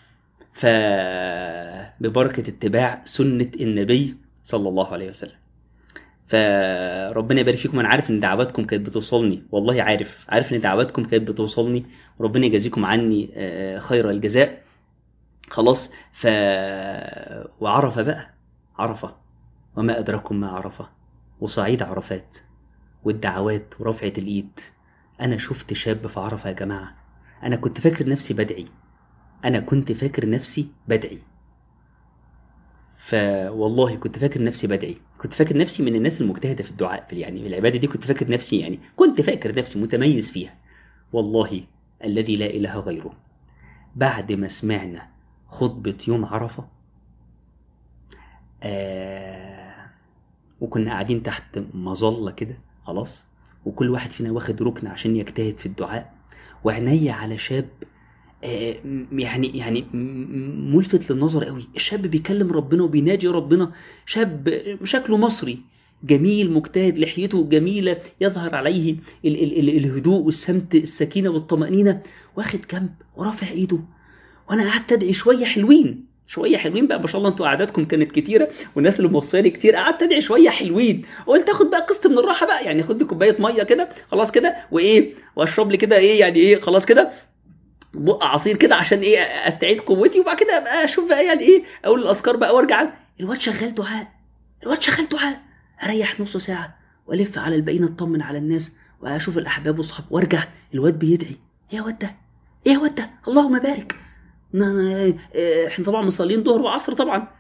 فببركة اتباع سنة النبي صلى الله عليه وسلم فربنا يبارك فيكم انا عارف ان دعواتكم كانت بتوصلني والله عارف عارف ان دعواتكم كانت بتوصلني وربنا يجازيكم عني خير الجزاء خلاص ف وعرفه بقى عرفه وما ادراكم ما عرفه وصعيد عرفات والدعوات ورفعه الايد انا شفت شاب في عرفه يا جماعه انا كنت فاكر نفسي بدعي انا كنت فاكر نفسي بدعي فوالله كنت فاكر نفسي بدعي كنت فاكر نفسي من الناس المجتهده في الدعاء في يعني العباده دي كنت فاكر نفسي يعني كنت فاكر نفسي متميز فيها والله الذي لا اله غيره بعد ما سمعنا خطبه يوم عرفه آه وكنا قاعدين تحت مظله كده خلاص وكل واحد فينا واخد ركن عشان يجتهد في الدعاء وعينيا على شاب آه، م- يعني يعني م- م- ملفت للنظر قوي الشاب بيكلم ربنا وبيناجي ربنا شاب شكله مصري جميل مجتهد لحيته جميلة يظهر عليه ال ال ال الهدوء والسمت السكينة والطمأنينة واخد جنب ورافع ايده وانا قعدت ادعي شوية حلوين شوية حلوين بقى ما شاء الله انتوا قعداتكم كانت كتيرة والناس اللي موصياني كتير قعدت ادعي شوية حلوين قلت اخد بقى قسط من الراحة بقى يعني خد لي كوباية مية كده خلاص كده وايه واشرب لي كده ايه يعني ايه خلاص كده بق عصير كده عشان ايه استعيد قوتي وبعد كده ابقى اشوف بقى يعني ايه اقول الاذكار بقى وارجع الواد شغال دعاء الواد شغال دعاء اريح نص ساعه والف على الباقيين اطمن على الناس واشوف الاحباب واصحاب وارجع الواد بيدعي ايه يا واد ده ايه يا واد ده اللهم بارك ن- ن- آه، احنا طبعا مصلين ظهر وعصر طبعا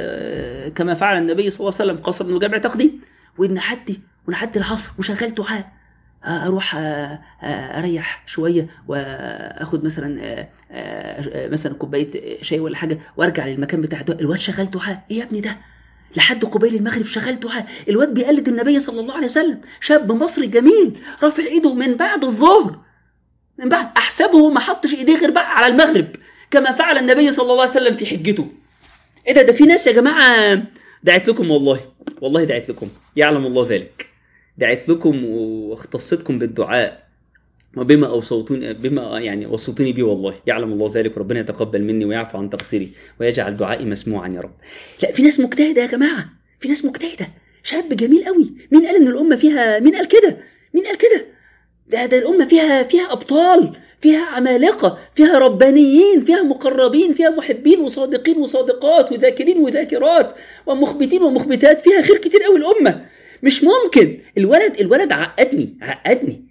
آه، كما فعل النبي صلى الله عليه وسلم قصر من جمع تقديم ونحدي ونحدي العصر وشغال دعاء اروح آه، آه، اريح شويه واخد مثلا آه، آه، مثلا كوبايه شاي ولا حاجه وارجع للمكان بتاع الدعاء الواد شغال دعاء ايه يا ابني ده لحد قبيل المغرب شغال دعاء الواد بيقلد النبي صلى الله عليه وسلم شاب مصري جميل رافع ايده من بعد الظهر من بعد احسبه ما حطش ايديه غير بقى على المغرب كما فعل النبي صلى الله عليه وسلم في حجته ايه ده ده في ناس يا جماعه دعت لكم والله والله دعت لكم يعلم الله ذلك دعت لكم واختصتكم بالدعاء وبما اوصوتوني بما يعني وصوتوني بيه والله يعلم الله ذلك وربنا يتقبل مني ويعفو عن تقصيري ويجعل دعائي مسموعا يا رب لا في ناس مجتهده يا جماعه في ناس مجتهده شاب جميل قوي مين قال ان الامه فيها مين قال كده مين قال كده ده ده الامه فيها فيها ابطال فيها عمالقه فيها ربانيين فيها مقربين فيها محبين وصادقين وصادقات وذاكرين وذاكرات ومخبتين ومخبتات فيها خير كتير قوي الامه مش ممكن الولد الولد عقدني عقدني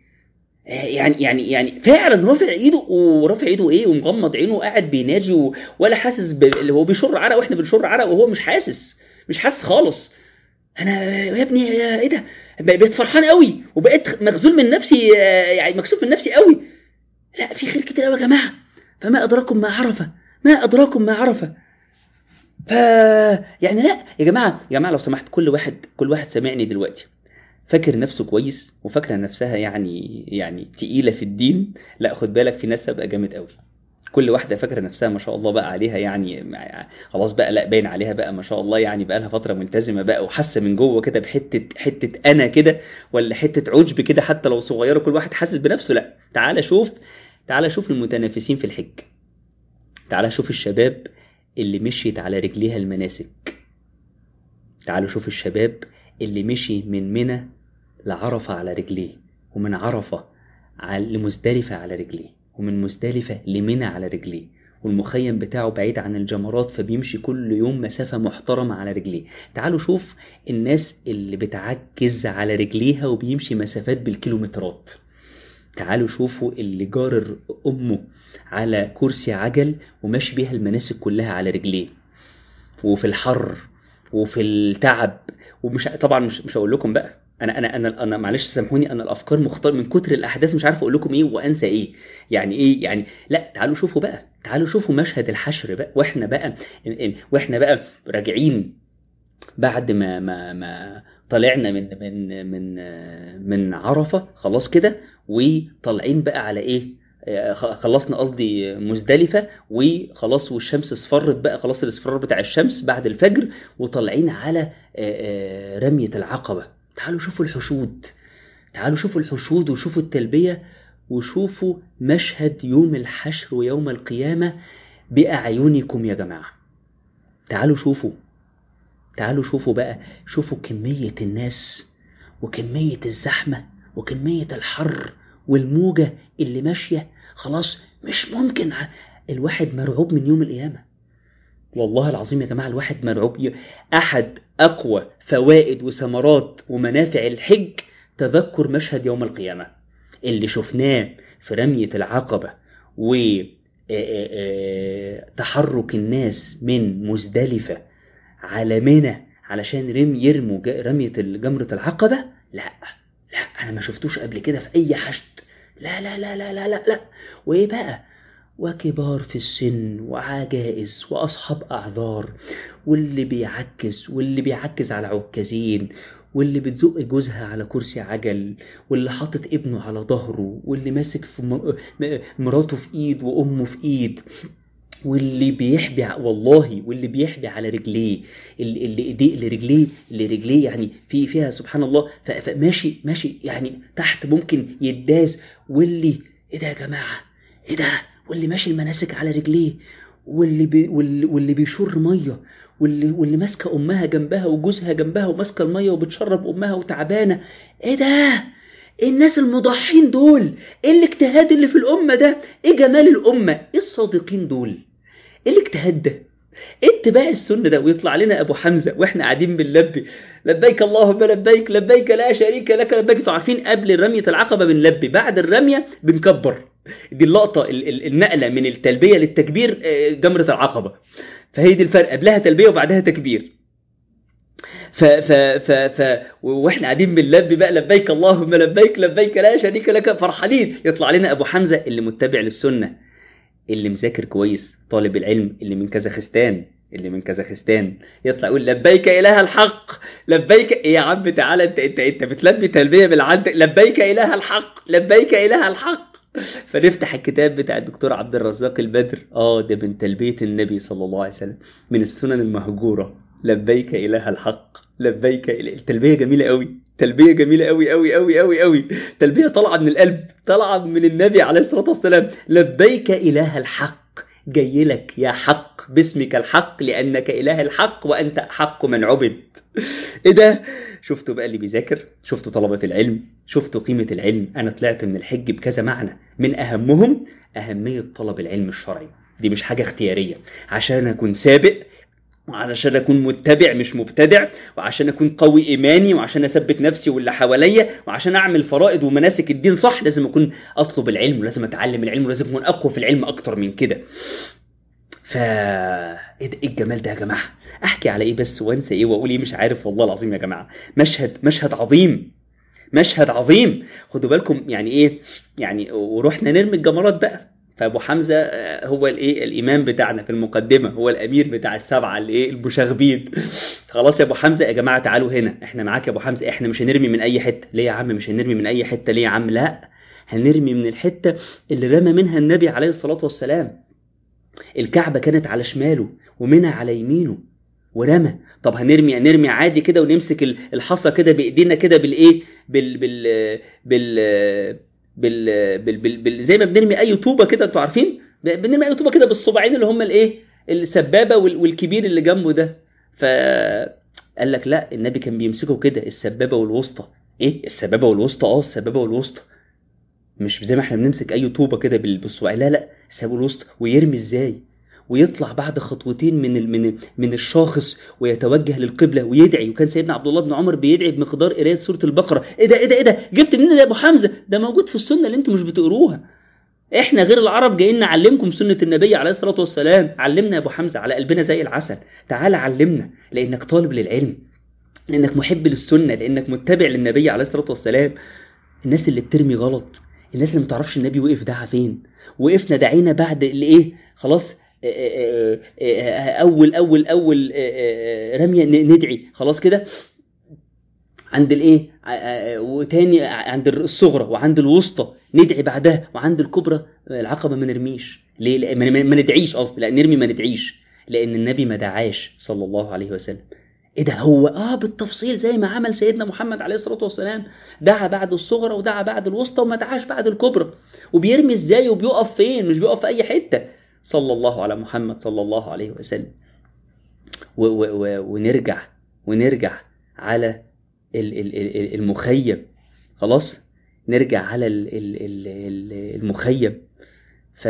يعني يعني يعني فعلا رافع ايده ورافع ايده ايه ومغمض عينه وقاعد بيناجي و- ولا حاسس ب... اللي هو بيشر عرق واحنا بنشر عرق وهو مش حاسس مش حاسس خالص انا يا ابني يا ايه ده بقيت فرحان قوي وبقيت مخزول من نفسي آه، يعني مكسوف من نفسي قوي لا في خير كتير قوي يا جماعه فما ادراكم ما عرفه ما ادراكم ما عرفه ف يعني لا يا جماعه يا جماعه لو سمحت كل واحد كل واحد سامعني دلوقتي فاكر نفسه كويس وفاكره نفسها يعني يعني تقيله في الدين لا خد بالك في ناس هبقى جامد قوي كل واحده فاكره نفسها ما شاء الله بقى عليها يعني مع- خلاص بقى لا باين عليها بقى ما شاء الله يعني بقى لها فتره ملتزمه بقى وحاسه من جوه كده بحته حته انا كده ولا حته عجب كده حتى لو صغيره كل واحد حاسس بنفسه لا تعال شوف تعال شوف المتنافسين في الحج تعال شوف الشباب اللي مشيت على رجليها المناسك تعالوا شوف الشباب اللي مشي من منى لعرفة على رجليه ومن عرفة على- لمزدلفة على رجليه ومن مزدلفة لمنى على رجليه والمخيم بتاعه بعيد عن الجمرات فبيمشي كل يوم مسافة محترمة على رجليه تعالوا شوف الناس اللي بتعجز على رجليها وبيمشي مسافات بالكيلومترات تعالوا شوفوا اللي جارر أمه على كرسي عجل وماشي بيها المناسك كلها على رجليه وفي الحر وفي التعب ومش طبعا مش مش هقول لكم بقى انا انا انا انا معلش سامحوني انا الافكار مختار من كتر الاحداث مش عارف اقول لكم ايه وانسى ايه يعني ايه يعني لا تعالوا شوفوا بقى تعالوا شوفوا مشهد الحشر بقى واحنا بقى إن- إن- واحنا بقى راجعين بعد ما ما ما طلعنا من من من من عرفه خلاص كده وطالعين بقى على ايه آه، خ- خلصنا قصدي مزدلفه وخلاص والشمس اصفرت بقى خلاص الاصفرار بتاع الشمس بعد الفجر وطالعين على آه، آه، رميه العقبه تعالوا شوفوا الحشود تعالوا شوفوا الحشود وشوفوا التلبيه وشوفوا مشهد يوم الحشر ويوم القيامه باعينكم يا جماعه تعالوا شوفوا تعالوا شوفوا بقى شوفوا كمية الناس وكمية الزحمة وكمية الحر والموجة اللي ماشية خلاص مش ممكن ع- الواحد مرعوب من يوم القيامة والله العظيم يا جماعة الواحد مرعوب ي- أحد أقوى فوائد وثمرات ومنافع الحج تذكر مشهد يوم القيامة اللي شفناه في رمية العقبة و آه، آه، آه، تحرك الناس من مزدلفة على منى علشان رم يرموا ج- رمية جمرة العقبة لا لا انا ما شفتوش قبل كده في اي حشد لا لا لا لا لا لا لا وايه بقى وكبار في السن وعجائز واصحاب اعذار واللي بيعكز واللي بيعكز على عكازين واللي بتزق جوزها على كرسي عجل واللي حاطط ابنه على ظهره واللي ماسك في م- م- مراته في ايد وامه في ايد واللي بيحبي ع- والله واللي بيحبي على رجليه اللي اللي ايديه اللي رجليه اللي رجليه يعني في فيها سبحان الله ف- فماشي ماشي يعني تحت ممكن يداس واللي ايه ده يا جماعه ايه ده واللي ماشي المناسك على رجليه واللي بي واللي, واللي بيشر ميه واللي واللي ماسكه امها جنبها وجوزها جنبها وماسكه الميه وبتشرب امها وتعبانه ايه ده إيه الناس المضحين دول ايه الاجتهاد اللي في الامه ده ايه جمال الامه ايه الصادقين دول ايه الاجتهاد ده ايه اتباع السنه ده ويطلع لنا ابو حمزه واحنا قاعدين بنلبي لبيك اللهم لبيك لبيك لا شريك لك لبيك انتوا عارفين قبل رميه العقبه بنلبي بعد الرميه بنكبر دي اللقطه ال- ال- النقله من التلبيه للتكبير آه، جمره العقبه فهي دي الفرق قبلها تلبيه وبعدها تكبير ف ف ف ف واحنا قاعدين بنلبي بقى لبيك اللهم لبيك لبيك لا شريك لك فرحانين يطلع لنا ابو حمزه اللي متبع للسنه اللي مذاكر كويس طالب العلم اللي من كازاخستان اللي من كازاخستان يطلع يقول لبيك اله الحق لبيك إيه يا عم تعالى انت انت انت بتلبي تلبيه بالعد لبيك اله الحق لبيك اله الحق فنفتح الكتاب بتاع الدكتور عبد الرزاق البدر اه ده من تلبيه النبي صلى الله عليه وسلم من السنن المهجوره لبيك اله الحق لبيك إله التلبيه جميله قوي تلبيه جميله قوي قوي قوي قوي قوي تلبيه طالعه من القلب طالعه من النبي عليه الصلاه والسلام لبيك اله الحق جاي لك يا حق باسمك الحق لانك اله الحق وانت احق من عبد ايه ده شفتوا بقى اللي بيذاكر شفتوا طلبة العلم شفتوا قيمة العلم انا طلعت من الحج بكذا معنى من اهمهم اهمية طلب العلم الشرعي دي مش حاجة اختيارية عشان اكون سابق وعشان اكون متبع مش مبتدع وعشان اكون قوي ايماني وعشان اثبت نفسي واللي حواليا وعشان اعمل فرائض ومناسك الدين صح لازم اكون اطلب العلم ولازم اتعلم العلم ولازم اكون اقوى في العلم اكتر من كده ف ايه ده- إيه الجمال ده يا جماعه احكي على ايه بس وانسى ايه واقول ايه مش عارف والله العظيم يا جماعه مشهد مشهد عظيم مشهد عظيم خدوا بالكم يعني ايه يعني ورحنا نرمي الجمرات بقى فابو حمزه آه، هو الايه الامام بتاعنا في المقدمه هو الامير بتاع السبعه الايه المشاغبين خلاص يا ابو حمزه يا جماعه تعالوا هنا احنا معاك يا ابو حمزه احنا مش هنرمي من اي حته ليه يا عم مش هنرمي من اي حته ليه يا عم لا هنرمي من الحته اللي رمى منها النبي عليه الصلاه والسلام الكعبه كانت على شماله ومنها على يمينه ورمى طب هنرمي نرمي عادي كده ونمسك ال- الحصى كده بايدينا كده بالايه بال بال بال بال, بال, بال, بال زي ما بنرمي اي طوبه كده انتوا عارفين ب- بنرمي اي طوبه كده بالصباعين اللي هم الايه السبابه وال- والكبير اللي جنبه ده ف قال لك لا النبي كان بيمسكه كده السبابه والوسطى ايه السبابه والوسطى اه السبابه والوسطى مش زي ما احنا بنمسك اي طوبه كده بال- بالصباع لا لا السبابه والوسطى ويرمي ازاي ويطلع بعد خطوتين من ال- من من الشاخص ويتوجه للقبله ويدعي وكان سيدنا عبد الله بن عمر بيدعي بمقدار قرايه سوره البقره ايه ده ايه ده ايه ده جبت منين ده يا ابو حمزه ده موجود في السنه اللي انتوا مش بتقروها احنا غير العرب جايين نعلمكم سنه النبي عليه الصلاه والسلام علمنا يا ابو حمزه على قلبنا زي العسل تعال علمنا لانك طالب للعلم لانك محب للسنه لانك متبع للنبي عليه الصلاه والسلام الناس اللي بترمي غلط الناس اللي ما تعرفش النبي وقف دعا فين وقفنا دعينا بعد الايه خلاص آه، آه، آه، اول اول اول آه، آه، رميه ن- ندعي خلاص كده عند الايه ع- آه، وتاني عند الصغرى وعند الوسطى ندعي بعدها وعند الكبرى آه، العقبه ما نرميش ليه لا ما ما ندعيش قصدي لا نرمي ما ندعيش لان النبي ما دعاش صلى الله عليه وسلم ايه ده هو اه بالتفصيل زي ما عمل سيدنا محمد عليه الصلاه والسلام دعا بعد الصغرى ودعا بعد الوسطى وما دعاش بعد الكبرى وبيرمي ازاي وبيقف فين مش بيقف في اي حته صلى الله على محمد صلى الله عليه وسلم و و و ونرجع ونرجع على ال- ال- ال- المخيم خلاص نرجع على ال- ال- ال- ال- المخيم ف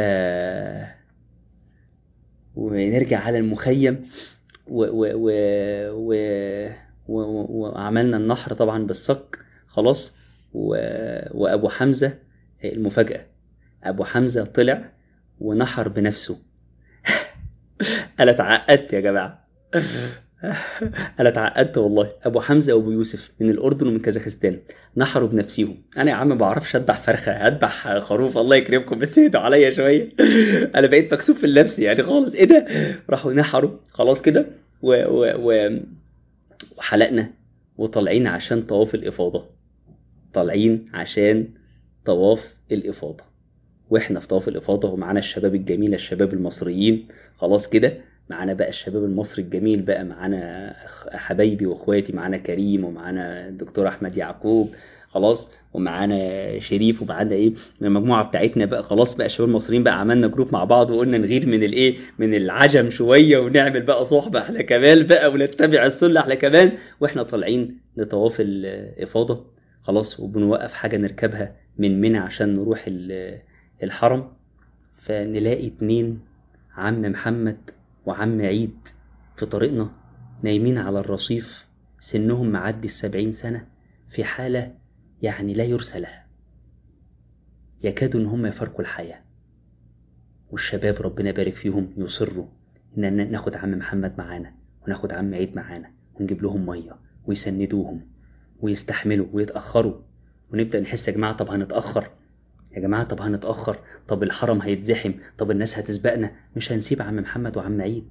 ونرجع على المخيم و و و و و و وعملنا النحر طبعا بالصك خلاص و وابو حمزه المفاجاه ابو حمزه طلع ونحر بنفسه انا اتعقدت يا جماعه انا اتعقدت والله ابو حمزه وابو يوسف من الاردن ومن كازاخستان نحروا بنفسهم انا يا عم ما بعرفش اذبح فرخه اذبح خروف الله يكرمكم بس اهدوا عليا شويه انا بقيت مكسوف في النفس يعني خالص ايه ده راحوا نحروا خلاص كده و... و... و... وحلقنا وطالعين عشان طواف الافاضه طالعين عشان طواف الافاضه واحنا في طواف الافاضه ومعانا الشباب الجميله الشباب المصريين خلاص كده معانا بقى الشباب المصري الجميل بقى معانا حبايبي واخواتي معانا كريم ومعانا الدكتور احمد يعقوب خلاص ومعانا شريف ومعانا ايه من المجموعه بتاعتنا بقى خلاص بقى الشباب المصريين بقى عملنا جروب مع بعض وقلنا نغير من الايه من العجم شويه ونعمل بقى صحبه احنا كمان بقى ونتبع السنه احنا كمان واحنا طالعين لطواف الافاضه خلاص وبنوقف حاجه نركبها من منى عشان نروح الحرم فنلاقي اتنين عم محمد وعم عيد في طريقنا نايمين على الرصيف سنهم معدي السبعين سنة في حالة يعني لا يرسى لها يكادوا إن هم يفارقوا الحياة والشباب ربنا يبارك فيهم يصروا إن ناخد عم محمد معانا وناخد عم عيد معانا ونجيب لهم مية ويسندوهم ويستحملوا ويتأخروا ونبدأ نحس يا جماعة طب هنتأخر يا جماعة طب هنتأخر طب الحرم هيتزحم طب الناس هتسبقنا مش هنسيب عم محمد وعم عيد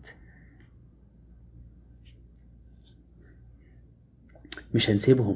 مش هنسيبهم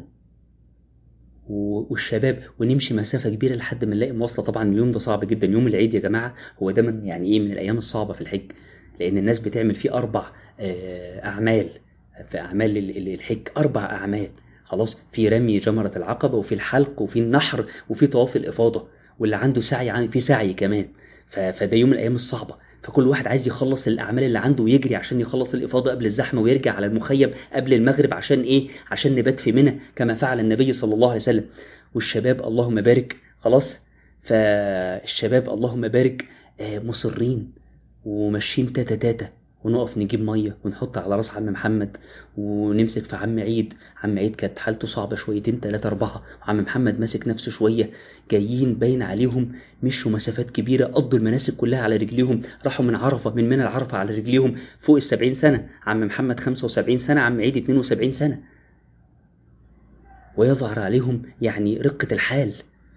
والشباب ونمشي مسافة كبيرة لحد ما نلاقي مواصلة طبعا اليوم ده صعب جدا يوم العيد يا جماعة هو ده من يعني ايه من الأيام الصعبة في الحج لأن الناس بتعمل فيه أربع أعمال في أعمال الحج أربع أعمال خلاص في رمي جمرة العقبة وفي الحلق وفي النحر وفي طواف الإفاضة واللي عنده سعي يعني في سعي كمان فده يوم من الايام الصعبه فكل واحد عايز يخلص الاعمال اللي عنده ويجري عشان يخلص الافاضه قبل الزحمه ويرجع على المخيم قبل المغرب عشان ايه عشان نبات في منى كما فعل النبي صلى الله عليه وسلم والشباب اللهم بارك خلاص فالشباب اللهم بارك مصرين وماشيين تاتا تاتا ونقف نجيب ميه ونحط على راس عم محمد ونمسك في عم عيد عم عيد كانت حالته صعبه شويتين تلاتة اربعة وعم محمد ماسك نفسه شويه جايين باين عليهم مشوا مسافات كبيره قضوا المناسك كلها على رجليهم راحوا من عرفه من منى العرفه على رجليهم فوق السبعين سنه عم محمد خمسة وسبعين سنه عم عيد اتنين وسبعين سنه ويظهر عليهم يعني رقه الحال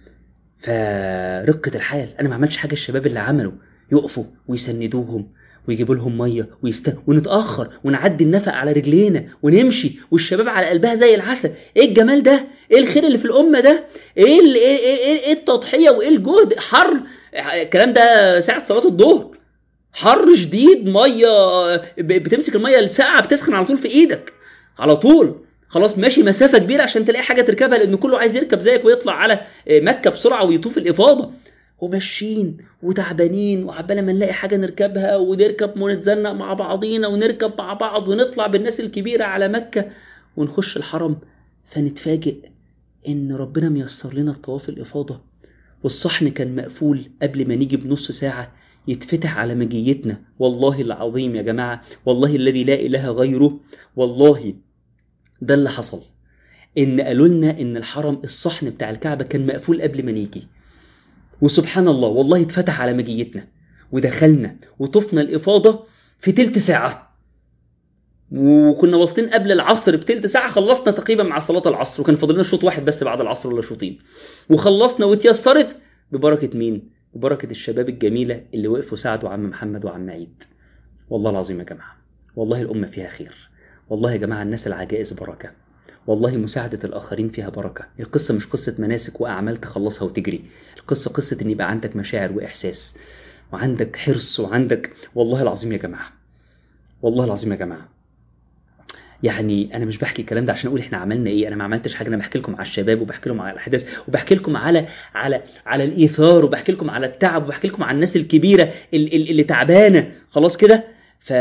فرقه الحال انا ما عملتش حاجه الشباب اللي عملوا يقفوا ويسندوهم ويجيبوا لهم ميه ويست... ونتاخر ونعدي النفق على رجلينا ونمشي والشباب على قلبها زي العسل ايه الجمال ده ايه الخير اللي في الامه ده ايه ال... ايه ايه, إيه التضحيه وايه الجهد حر الكلام ده ساعه صلاه الظهر حر شديد ميه بتمسك الميه الساقعه بتسخن على طول في ايدك على طول خلاص ماشي مسافه كبيره عشان تلاقي حاجه تركبها لان كله عايز يركب زيك ويطلع على مكه بسرعه ويطوف الافاضه وماشيين وتعبانين وعبال ما نلاقي حاجه نركبها ونركب ونتزنق مع بعضينا ونركب مع بعض ونطلع بالناس الكبيره على مكه ونخش الحرم فنتفاجئ ان ربنا ميسر لنا طواف الافاضه والصحن كان مقفول قبل ما نيجي بنص ساعه يتفتح على مجيتنا والله العظيم يا جماعه والله الذي لا اله غيره والله ده اللي حصل ان قالوا لنا ان الحرم الصحن بتاع الكعبه كان مقفول قبل ما نيجي وسبحان الله والله اتفتح على مجيتنا ودخلنا وطفنا الإفاضة في تلت ساعة وكنا واصلين قبل العصر بتلت ساعة خلصنا تقريبا مع صلاة العصر وكان فاضلنا شوط واحد بس بعد العصر ولا شوطين وخلصنا واتيسرت ببركة مين؟ ببركة الشباب الجميلة اللي وقفوا ساعدوا عم محمد وعم عيد والله العظيم يا جماعة والله الأمة فيها خير والله يا جماعة الناس العجائز بركة والله مساعدة الآخرين فيها بركة القصة مش قصة مناسك وأعمال تخلصها وتجري القصة قصة إن يبقى عندك مشاعر وإحساس وعندك حرص وعندك والله العظيم يا جماعة والله العظيم يا جماعة يعني انا مش بحكي الكلام ده عشان اقول احنا عملنا ايه انا ما عملتش حاجه انا بحكي لكم على الشباب وبحكي لكم على الاحداث وبحكي لكم على على على الايثار وبحكي لكم على التعب وبحكي لكم على الناس الكبيره اللي, اللي تعبانه خلاص كده ف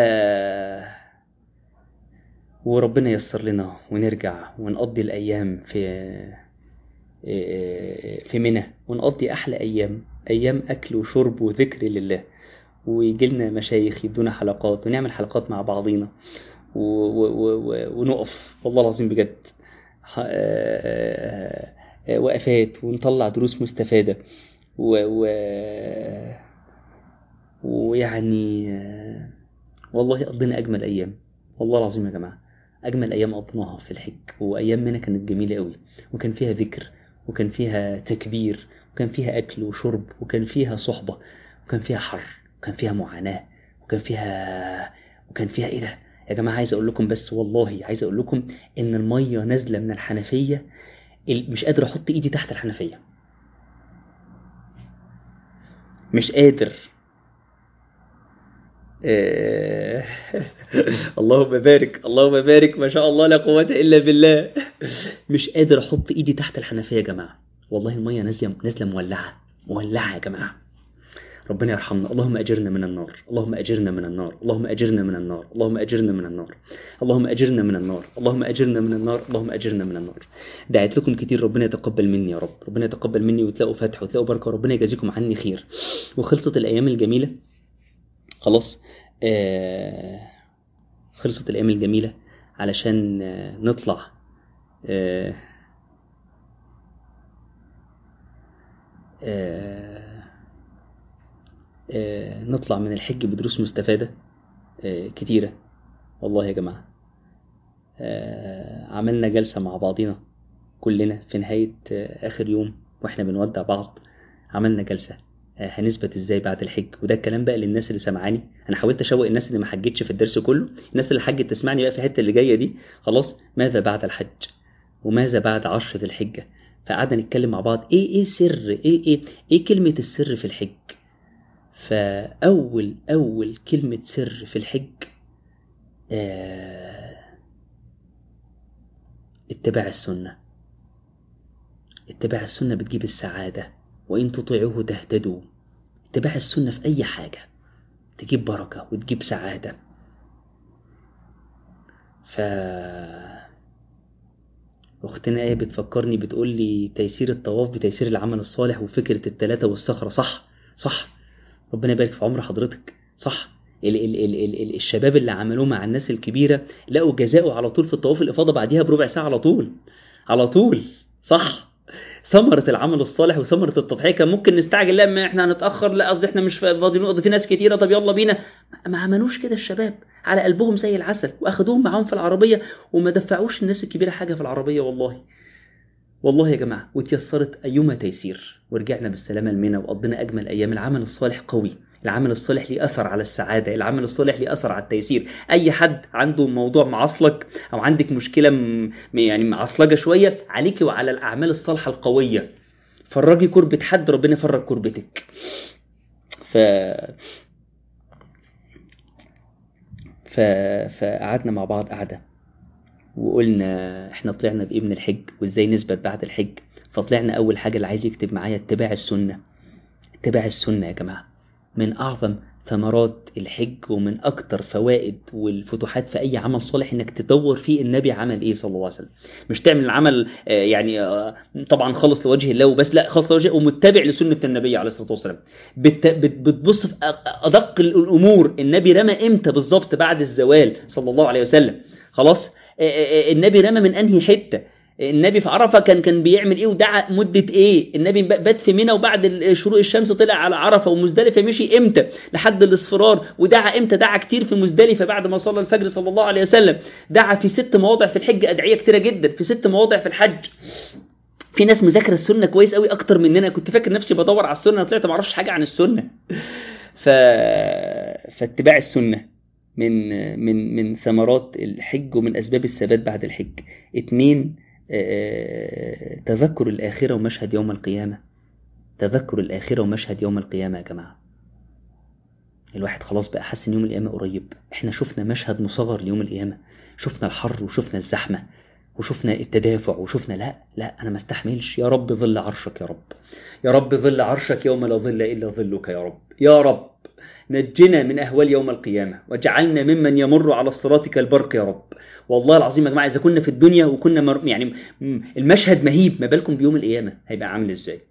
وربنا ييسر لنا ونرجع ونقضي الايام في في منى ونقضي احلى ايام ايام اكل وشرب وذكر لله ويجي لنا مشايخ يدونا حلقات ونعمل حلقات مع بعضينا و و و ونقف والله العظيم بجد وقفات ونطلع دروس مستفادة و و ويعني والله قضينا أجمل أيام والله العظيم يا جماعة اجمل ايام قضيناها في الحج وايام منها كانت جميله قوي وكان فيها ذكر وكان فيها تكبير وكان فيها اكل وشرب وكان فيها صحبه وكان فيها حر وكان فيها معاناه وكان فيها وكان فيها ايه ده يا جماعه عايز اقول لكم بس والله عايز اقول لكم ان الميه نازله من الحنفيه ال- مش قادر احط ايدي تحت الحنفيه مش قادر آه، اللهم بارك اللهم بارك ما شاء الله لا قوة إلا بالله مش قادر أحط إيدي تحت الحنفية يا جماعة والله المية نازلة نازلة مولعة مولعة يا جماعة ربنا يرحمنا اللهم أجرنا من النار اللهم أجرنا من النار اللهم أجرنا من النار اللهم أجرنا من النار اللهم أجرنا من النار اللهم أجرنا من النار اللهم أجرنا من النار دعيت لكم كتير ربنا يتقبل مني يا رب ربنا يتقبل مني وتلاقوا فتح وتلاقوا بركة ربنا يجازيكم عني خير وخلصت الأيام الجميلة خلاص آه خلصت الأيام الجميلة علشان آه نطلع آه آه آه نطلع من الحج بدروس مستفادة آه كتيرة والله يا جماعة آه عملنا جلسة مع بعضنا كلنا في نهاية آه آخر يوم وإحنا بنودع بعض عملنا جلسة آه، هنثبت ازاي بعد الحج وده الكلام بقى للناس اللي سمعاني انا حاولت اشوق الناس اللي ما حجتش في الدرس كله الناس اللي حجت تسمعني بقى في الحته اللي جايه دي خلاص ماذا بعد الحج وماذا بعد عشر ذي الحجه فقعدنا نتكلم مع بعض ايه ايه سر ايه ايه ايه كلمه السر في الحج فاول اول كلمه سر في الحج آه اتباع السنه اتباع السنه بتجيب السعاده وإن تطيعوه تهتدوا اتباع السنة في أي حاجة تجيب بركة وتجيب سعادة ف أختنا آية بتفكرني بتقول لي تيسير الطواف بتيسير العمل الصالح وفكرة التلاتة والصخرة صح صح ربنا يبارك في عمر حضرتك صح ال ال ال ال ال الشباب اللي عملوه مع الناس الكبيرة لقوا جزاؤه على طول في الطواف الإفاضة بعديها بربع ساعة على طول على طول صح ثمرة العمل الصالح وثمرة التضحية كان ممكن نستعجل لا ما احنا هنتأخر لا قصدي احنا مش فاضيين نقضي في ناس كتيرة طب يلا بينا ما عملوش كده الشباب على قلبهم زي العسل واخدوهم معاهم في العربية وما دفعوش الناس الكبيرة حاجة في العربية والله والله يا جماعة وتيسرت أيما تيسير ورجعنا بالسلامة لمنى وقضينا أجمل أيام العمل الصالح قوي العمل الصالح ليه أثر على السعادة العمل الصالح ليه أثر على التيسير أي حد عنده موضوع معصلك أو عندك مشكلة م... يعني معصلجة شوية عليك وعلى الأعمال الصالحة القوية فرجي كربة حد ربنا يفرج كربتك ف ف فقعدنا مع بعض قعده وقلنا احنا طلعنا بايه من الحج وازاي نثبت بعد الحج فطلعنا اول حاجه اللي عايز يكتب معايا اتباع السنه اتباع السنه يا جماعه من اعظم ثمرات الحج ومن اكتر فوائد والفتوحات في اي عمل صالح انك تدور فيه النبي عمل ايه صلى الله عليه وسلم مش تعمل العمل آه، يعني آه، طبعا خالص لوجه الله وبس لا خالص لوجه ومتبع لسنه النبي عليه الصلاه والسلام بت- بت- بتبص في أ- ادق الامور النبي رمى امتى بالظبط بعد الزوال صلى الله عليه وسلم خلاص آه، آه، النبي رمى من انهي حته النبي في عرفه كان كان بيعمل ايه ودعا مده ايه النبي بات في منى وبعد ال- شروق الشمس طلع على عرفه ومزدلفه مشي امتى لحد الاصفرار ودعا امتى دعا كتير في مزدلفه بعد ما صلى الفجر صلى الله عليه وسلم دعا في ست مواضع في الحج ادعيه كتيره جدا في ست مواضع في الحج في ناس مذاكره السنه كويس قوي اكتر مننا كنت فاكر نفسي بدور على السنه طلعت ما اعرفش حاجه عن السنه ف... فاتباع السنه من من من ثمرات الحج ومن اسباب الثبات بعد الحج اتنين آه، تذكر الآخرة ومشهد يوم القيامة تذكر الآخرة ومشهد يوم القيامة يا جماعة الواحد خلاص بقى حاسس ان يوم القيامة قريب احنا شفنا مشهد مصغر ليوم القيامة شفنا الحر وشفنا الزحمة وشفنا التدافع وشفنا لا لا انا ما استحملش يا رب ظل عرشك يا رب يا رب ظل عرشك يوم لا ظل الا ظلك يا رب يا رب نجنا من اهوال يوم القيامه واجعلنا ممن يمر على الصراط كالبرق يا رب والله العظيم يا جماعه اذا كنا في الدنيا وكنا مر... يعني م- المشهد مهيب ما بالكم بيوم القيامه هيبقى عامل ازاي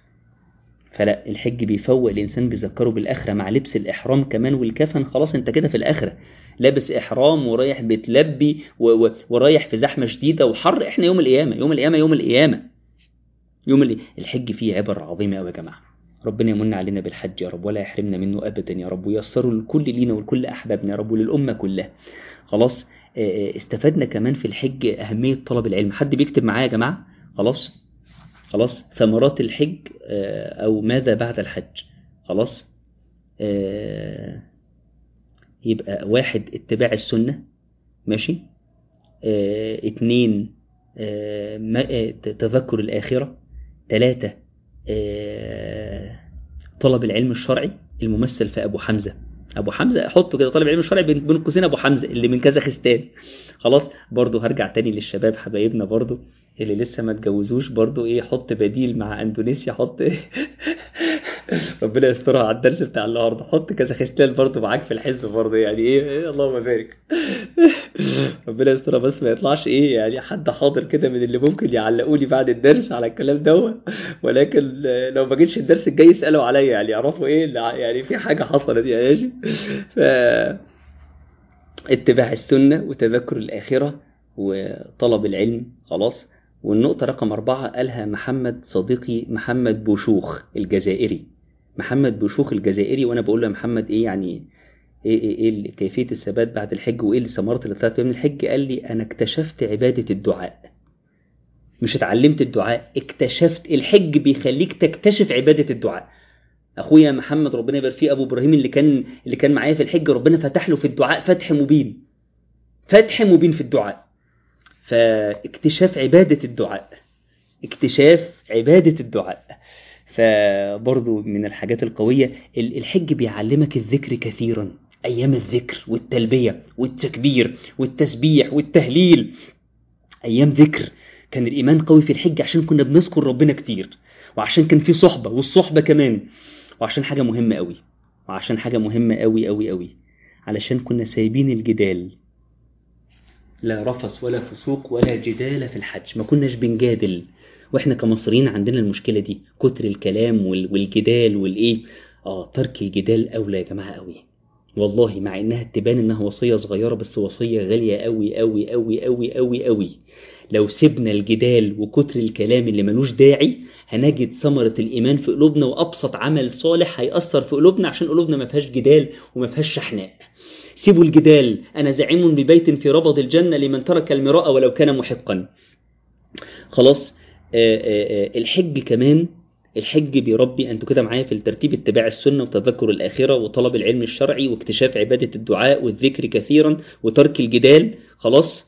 فلا الحج بيفوق الانسان بيذكره بالاخره مع لبس الاحرام كمان والكفن خلاص انت كده في الاخره لابس احرام ورايح بتلبي و... و... ورايح في زحمه شديده وحر احنا يوم القيامه يوم القيامه يوم القيامه يوم ال- الحج فيه عبر عظيمه قوي يا جماعه ربنا يمن علينا بالحج يا رب ولا يحرمنا منه ابدا يا رب ويسره لكل لينا ولكل احبابنا يا رب وللامه كلها خلاص آه، استفدنا كمان في الحج أهمية طلب العلم حد بيكتب معايا يا جماعة خلاص خلاص ثمرات الحج آه، أو ماذا بعد الحج خلاص آه، يبقى واحد اتباع السنة ماشي آه، اتنين آه، ما- آه، تذكر الآخرة تلاتة آه، طلب العلم الشرعي الممثل في أبو حمزة أبو حمزة حطه كده طالب العلم الشرعي بين بين قوسين أبو حمزة اللي من كازاخستان خلاص برضو هرجع تاني للشباب حبايبنا برضو اللي لسه ما اتجوزوش برضو ايه حط بديل مع اندونيسيا حط ربنا يسترها على الدرس بتاع النهارده حط كازاخستان برضو معاك في الحزب برضو يعني ايه, إيه اللهم بارك ربنا يسترها بس ما يطلعش ايه يعني حد حاضر كده من اللي ممكن يعلقوا لي بعد الدرس على الكلام دوت ولكن آه، لو ما جيتش الدرس الجاي يسالوا عليا يعني يعرفوا ايه اللي ع- يعني في حاجه حصلت يعني ماشي ف اتباع السنة وتذكر الآخرة وطلب العلم خلاص والنقطة رقم أربعة قالها محمد صديقي محمد بوشوخ الجزائري محمد بوشوخ الجزائري وأنا بقول له يا محمد إيه يعني إيه إيه, إيه ال- كيفية الثبات بعد الحج وإيه الثمرات اللي طلعت من الحج قال لي أنا اكتشفت عبادة الدعاء مش اتعلمت الدعاء اكتشفت الحج بيخليك تكتشف عبادة الدعاء اخويا محمد ربنا يبارك فيه ابو ابراهيم اللي كان اللي كان معايا في الحج ربنا فتح له في الدعاء فتح مبين فتح مبين في الدعاء فاكتشاف عبادة الدعاء اكتشاف عبادة الدعاء فبرضو من الحاجات القوية ال- الحج بيعلمك الذكر كثيرا أيام الذكر والتلبية والتكبير والتسبيح والتهليل أيام ذكر كان الإيمان قوي في الحج عشان كنا بنذكر ربنا كتير وعشان كان في صحبة والصحبة كمان وعشان حاجة مهمة قوي وعشان حاجة مهمة قوي قوي قوي علشان كنا سايبين الجدال لا رفث ولا فسوق ولا جدال في الحج ما كناش بنجادل واحنا كمصريين عندنا المشكلة دي كتر الكلام وال- والجدال والايه اه ترك الجدال اولى يا جماعة قوي والله مع انها تبان انها وصية صغيرة بس وصية غالية قوي قوي قوي قوي قوي قوي لو سيبنا الجدال وكتر الكلام اللي ملوش داعي هنجد ثمرة الإيمان في قلوبنا وأبسط عمل صالح هيأثر في قلوبنا عشان قلوبنا ما فيهاش جدال وما فيهاش شحناء سيبوا الجدال أنا زعيم ببيت في ربض الجنة لمن ترك المراء ولو كان محقا خلاص آه، آه، آه، الحج كمان الحج بيربي انتوا كده معايا في الترتيب اتباع السنه وتذكر الاخره وطلب العلم الشرعي واكتشاف عباده الدعاء والذكر كثيرا وترك الجدال خلاص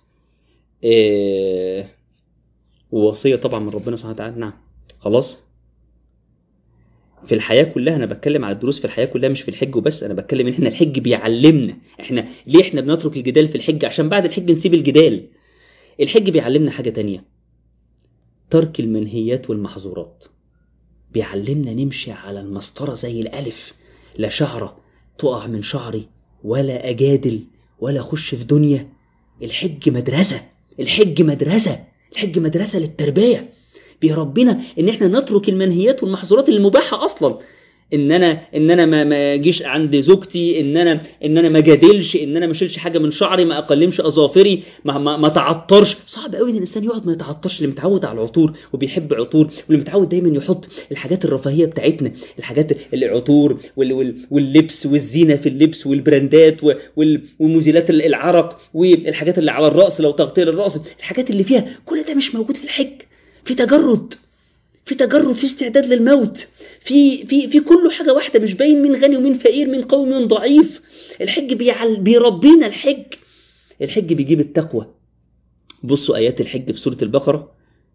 آه، ووصيه طبعا من ربنا سبحانه وتعالى نعم خلاص في الحياه كلها انا بتكلم على الدروس في الحياه كلها مش في الحج وبس انا بتكلم ان احنا الحج بيعلمنا احنا ليه احنا بنترك الجدال في الحج عشان بعد الحج نسيب الجدال الحج بيعلمنا حاجه تانية ترك المنهيات والمحظورات بيعلمنا نمشي على المسطرة زي الألف لا شعرة تقع من شعري ولا أجادل ولا أخش في دنيا الحج مدرسة الحج مدرسة الحج مدرسة للتربية بيربينا ان احنا نترك المنهيات والمحظورات المباحة اصلا ان انا ان انا ما ما اجيش عند زوجتي ان انا ان انا ما جادلش ان انا ما اشيلش حاجه من شعري ما اقلمش اظافري ما ما, ما تعطرش صعب قوي ان الانسان يقعد ما يتعطرش اللي متعود على العطور وبيحب عطور واللي متعود دايما يحط الحاجات الرفاهيه بتاعتنا الحاجات العطور وال وال واللبس والزينه في اللبس والبراندات و- وال ومزيلات العرق والحاجات اللي على الراس لو تغطيه الراس الحاجات اللي فيها كل ده مش موجود في الحج في تجرد في تجرد في استعداد للموت في في في كله حاجه واحده مش باين مين غني ومين فقير مين قوي ومين ضعيف الحج بيعل بيربينا الحج الحج بيجيب التقوى بصوا ايات الحج في سوره البقره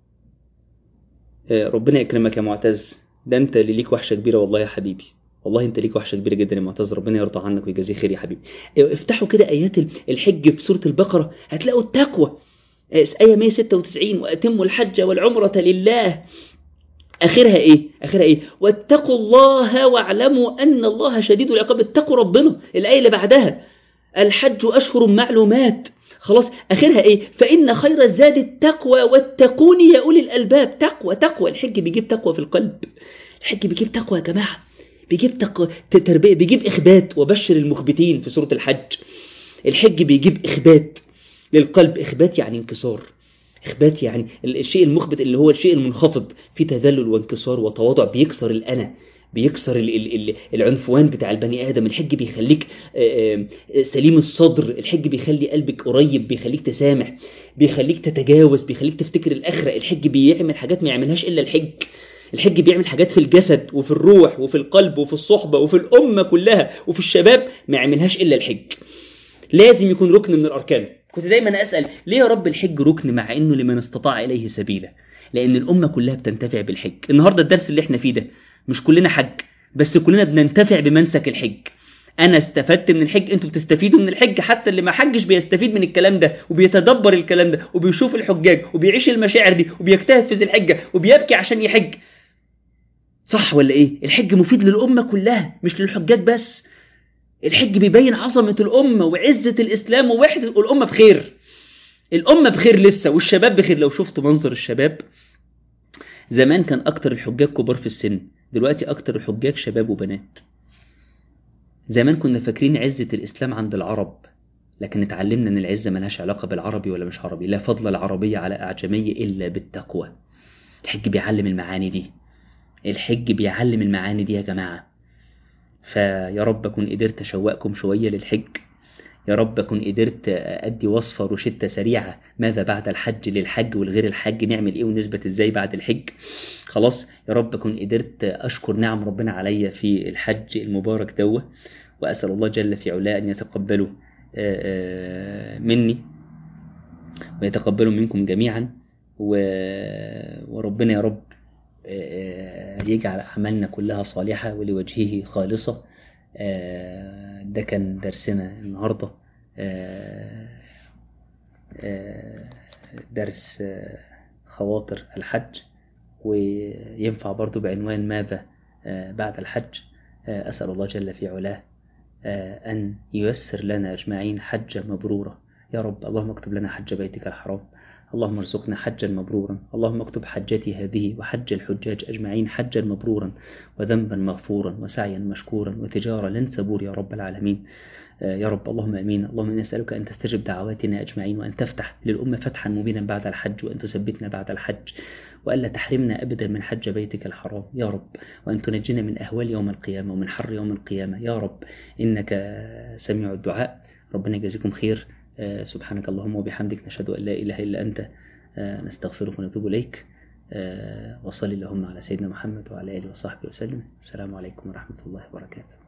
آه، ربنا يكرمك يا معتز ده انت اللي ليك وحشه كبيره والله يا حبيبي والله انت ليك وحشه كبيره جدا يا معتز ربنا يرضى عنك ويجازيه خير يا حبيبي آه، افتحوا كده ايات الحج في سوره البقره هتلاقوا التقوى آه، آية 196 وأتموا الحج والعمرة لله اخرها ايه اخرها ايه واتقوا الله واعلموا ان الله شديد العقاب اتقوا ربنا الايه اللي بعدها الحج اشهر معلومات خلاص اخرها ايه فان خير الزاد التقوى واتقون يا اولي الالباب تقوى تقوى الحج بيجيب تقوى في القلب الحج بيجيب تقوى يا جماعه بيجيب تقوى تربيه بيجيب اخبات وبشر المخبتين في سوره الحج الحج بيجيب اخبات للقلب اخبات يعني انكسار إخبات يعني الشيء المخبت اللي هو الشيء المنخفض في تذلل وانكسار وتواضع بيكسر الأنا بيكسر ال- ال- ال- العنفوان بتاع البني ادم الحج بيخليك آه، آه، سليم الصدر الحج بيخلي قلبك قريب بيخليك تسامح بيخليك تتجاوز بيخليك تفتكر الاخره الحج بيعمل حاجات ما يعملهاش الا الحج الحج بيعمل حاجات في الجسد وفي الروح وفي القلب وفي الصحبه وفي الامه كلها وفي الشباب ما يعملهاش الا الحج لازم يكون ركن من الاركان كنت دايما اسال ليه يا رب الحج ركن مع انه لمن استطاع اليه سبيلا لان الامه كلها بتنتفع بالحج النهارده الدرس اللي احنا فيه ده مش كلنا حج بس كلنا بننتفع بمنسك الحج انا استفدت من الحج انتوا بتستفيدوا من الحج حتى اللي ما حجش بيستفيد من الكلام ده وبيتدبر الكلام ده وبيشوف الحجاج وبيعيش المشاعر دي وبيجتهد في ذي الحجه وبيبكي عشان يحج صح ولا ايه الحج مفيد للامه كلها مش للحجاج بس الحج بيبين عظمه الامه وعزه الاسلام ووحده الامه بخير الامه بخير لسه والشباب بخير لو شفت منظر الشباب زمان كان اكتر الحجاج كبار في السن دلوقتي اكتر الحجاج شباب وبنات زمان كنا فاكرين عزة الإسلام عند العرب لكن اتعلمنا إن العزة ملهاش علاقة بالعربي ولا مش عربي لا فضل العربية على أعجمية إلا بالتقوى الحج بيعلم المعاني دي الحج بيعلم المعاني دي يا جماعة فيا رب أكون قدرت أشوقكم شوية للحج يا رب أكون قدرت أدي وصفة روشتة سريعة ماذا بعد الحج للحج والغير الحج نعمل إيه ونثبت إزاي بعد الحج خلاص يا رب أكون قدرت أشكر نعم ربنا عليا في الحج المبارك دوه وأسأل الله جل في علاه أن يتقبله آه، آه، مني ويتقبله منكم جميعا و- وربنا يا رب آه، يجعل أعمالنا كلها صالحة ولوجهه خالصة آه، ده كان درسنا النهاردة آه، آه، درس آه، خواطر الحج وينفع برضو بعنوان ماذا آه، بعد الحج آه، أسأل الله جل في علاه آه، أن ييسر لنا أجمعين حجة مبرورة يا رب اللهم اكتب لنا حج بيتك الحرام اللهم ارزقنا حجا مبرورا اللهم اكتب حجتي هذه وحج الحجاج أجمعين حجا مبرورا وذنبا مغفورا وسعيا مشكورا وتجارة لن تبور يا رب العالمين آه، يا رب اللهم امين اللهم إنا نسالك ان تستجب دعواتنا اجمعين وان تفتح للامه فتحا مبينا بعد الحج وان تثبتنا بعد الحج والا تحرمنا ابدا من حج بيتك الحرام يا رب وان تنجنا من اهوال يوم القيامه ومن حر يوم القيامه يا رب انك سميع الدعاء ربنا يجازيكم خير آه، سبحانك اللهم وبحمدك نشهد ان لا اله الا انت آه، نستغفرك ونتوب اليك آه، وصل اللهم على سيدنا محمد وعلى اله وصحبه وسلم السلام عليكم ورحمه الله وبركاته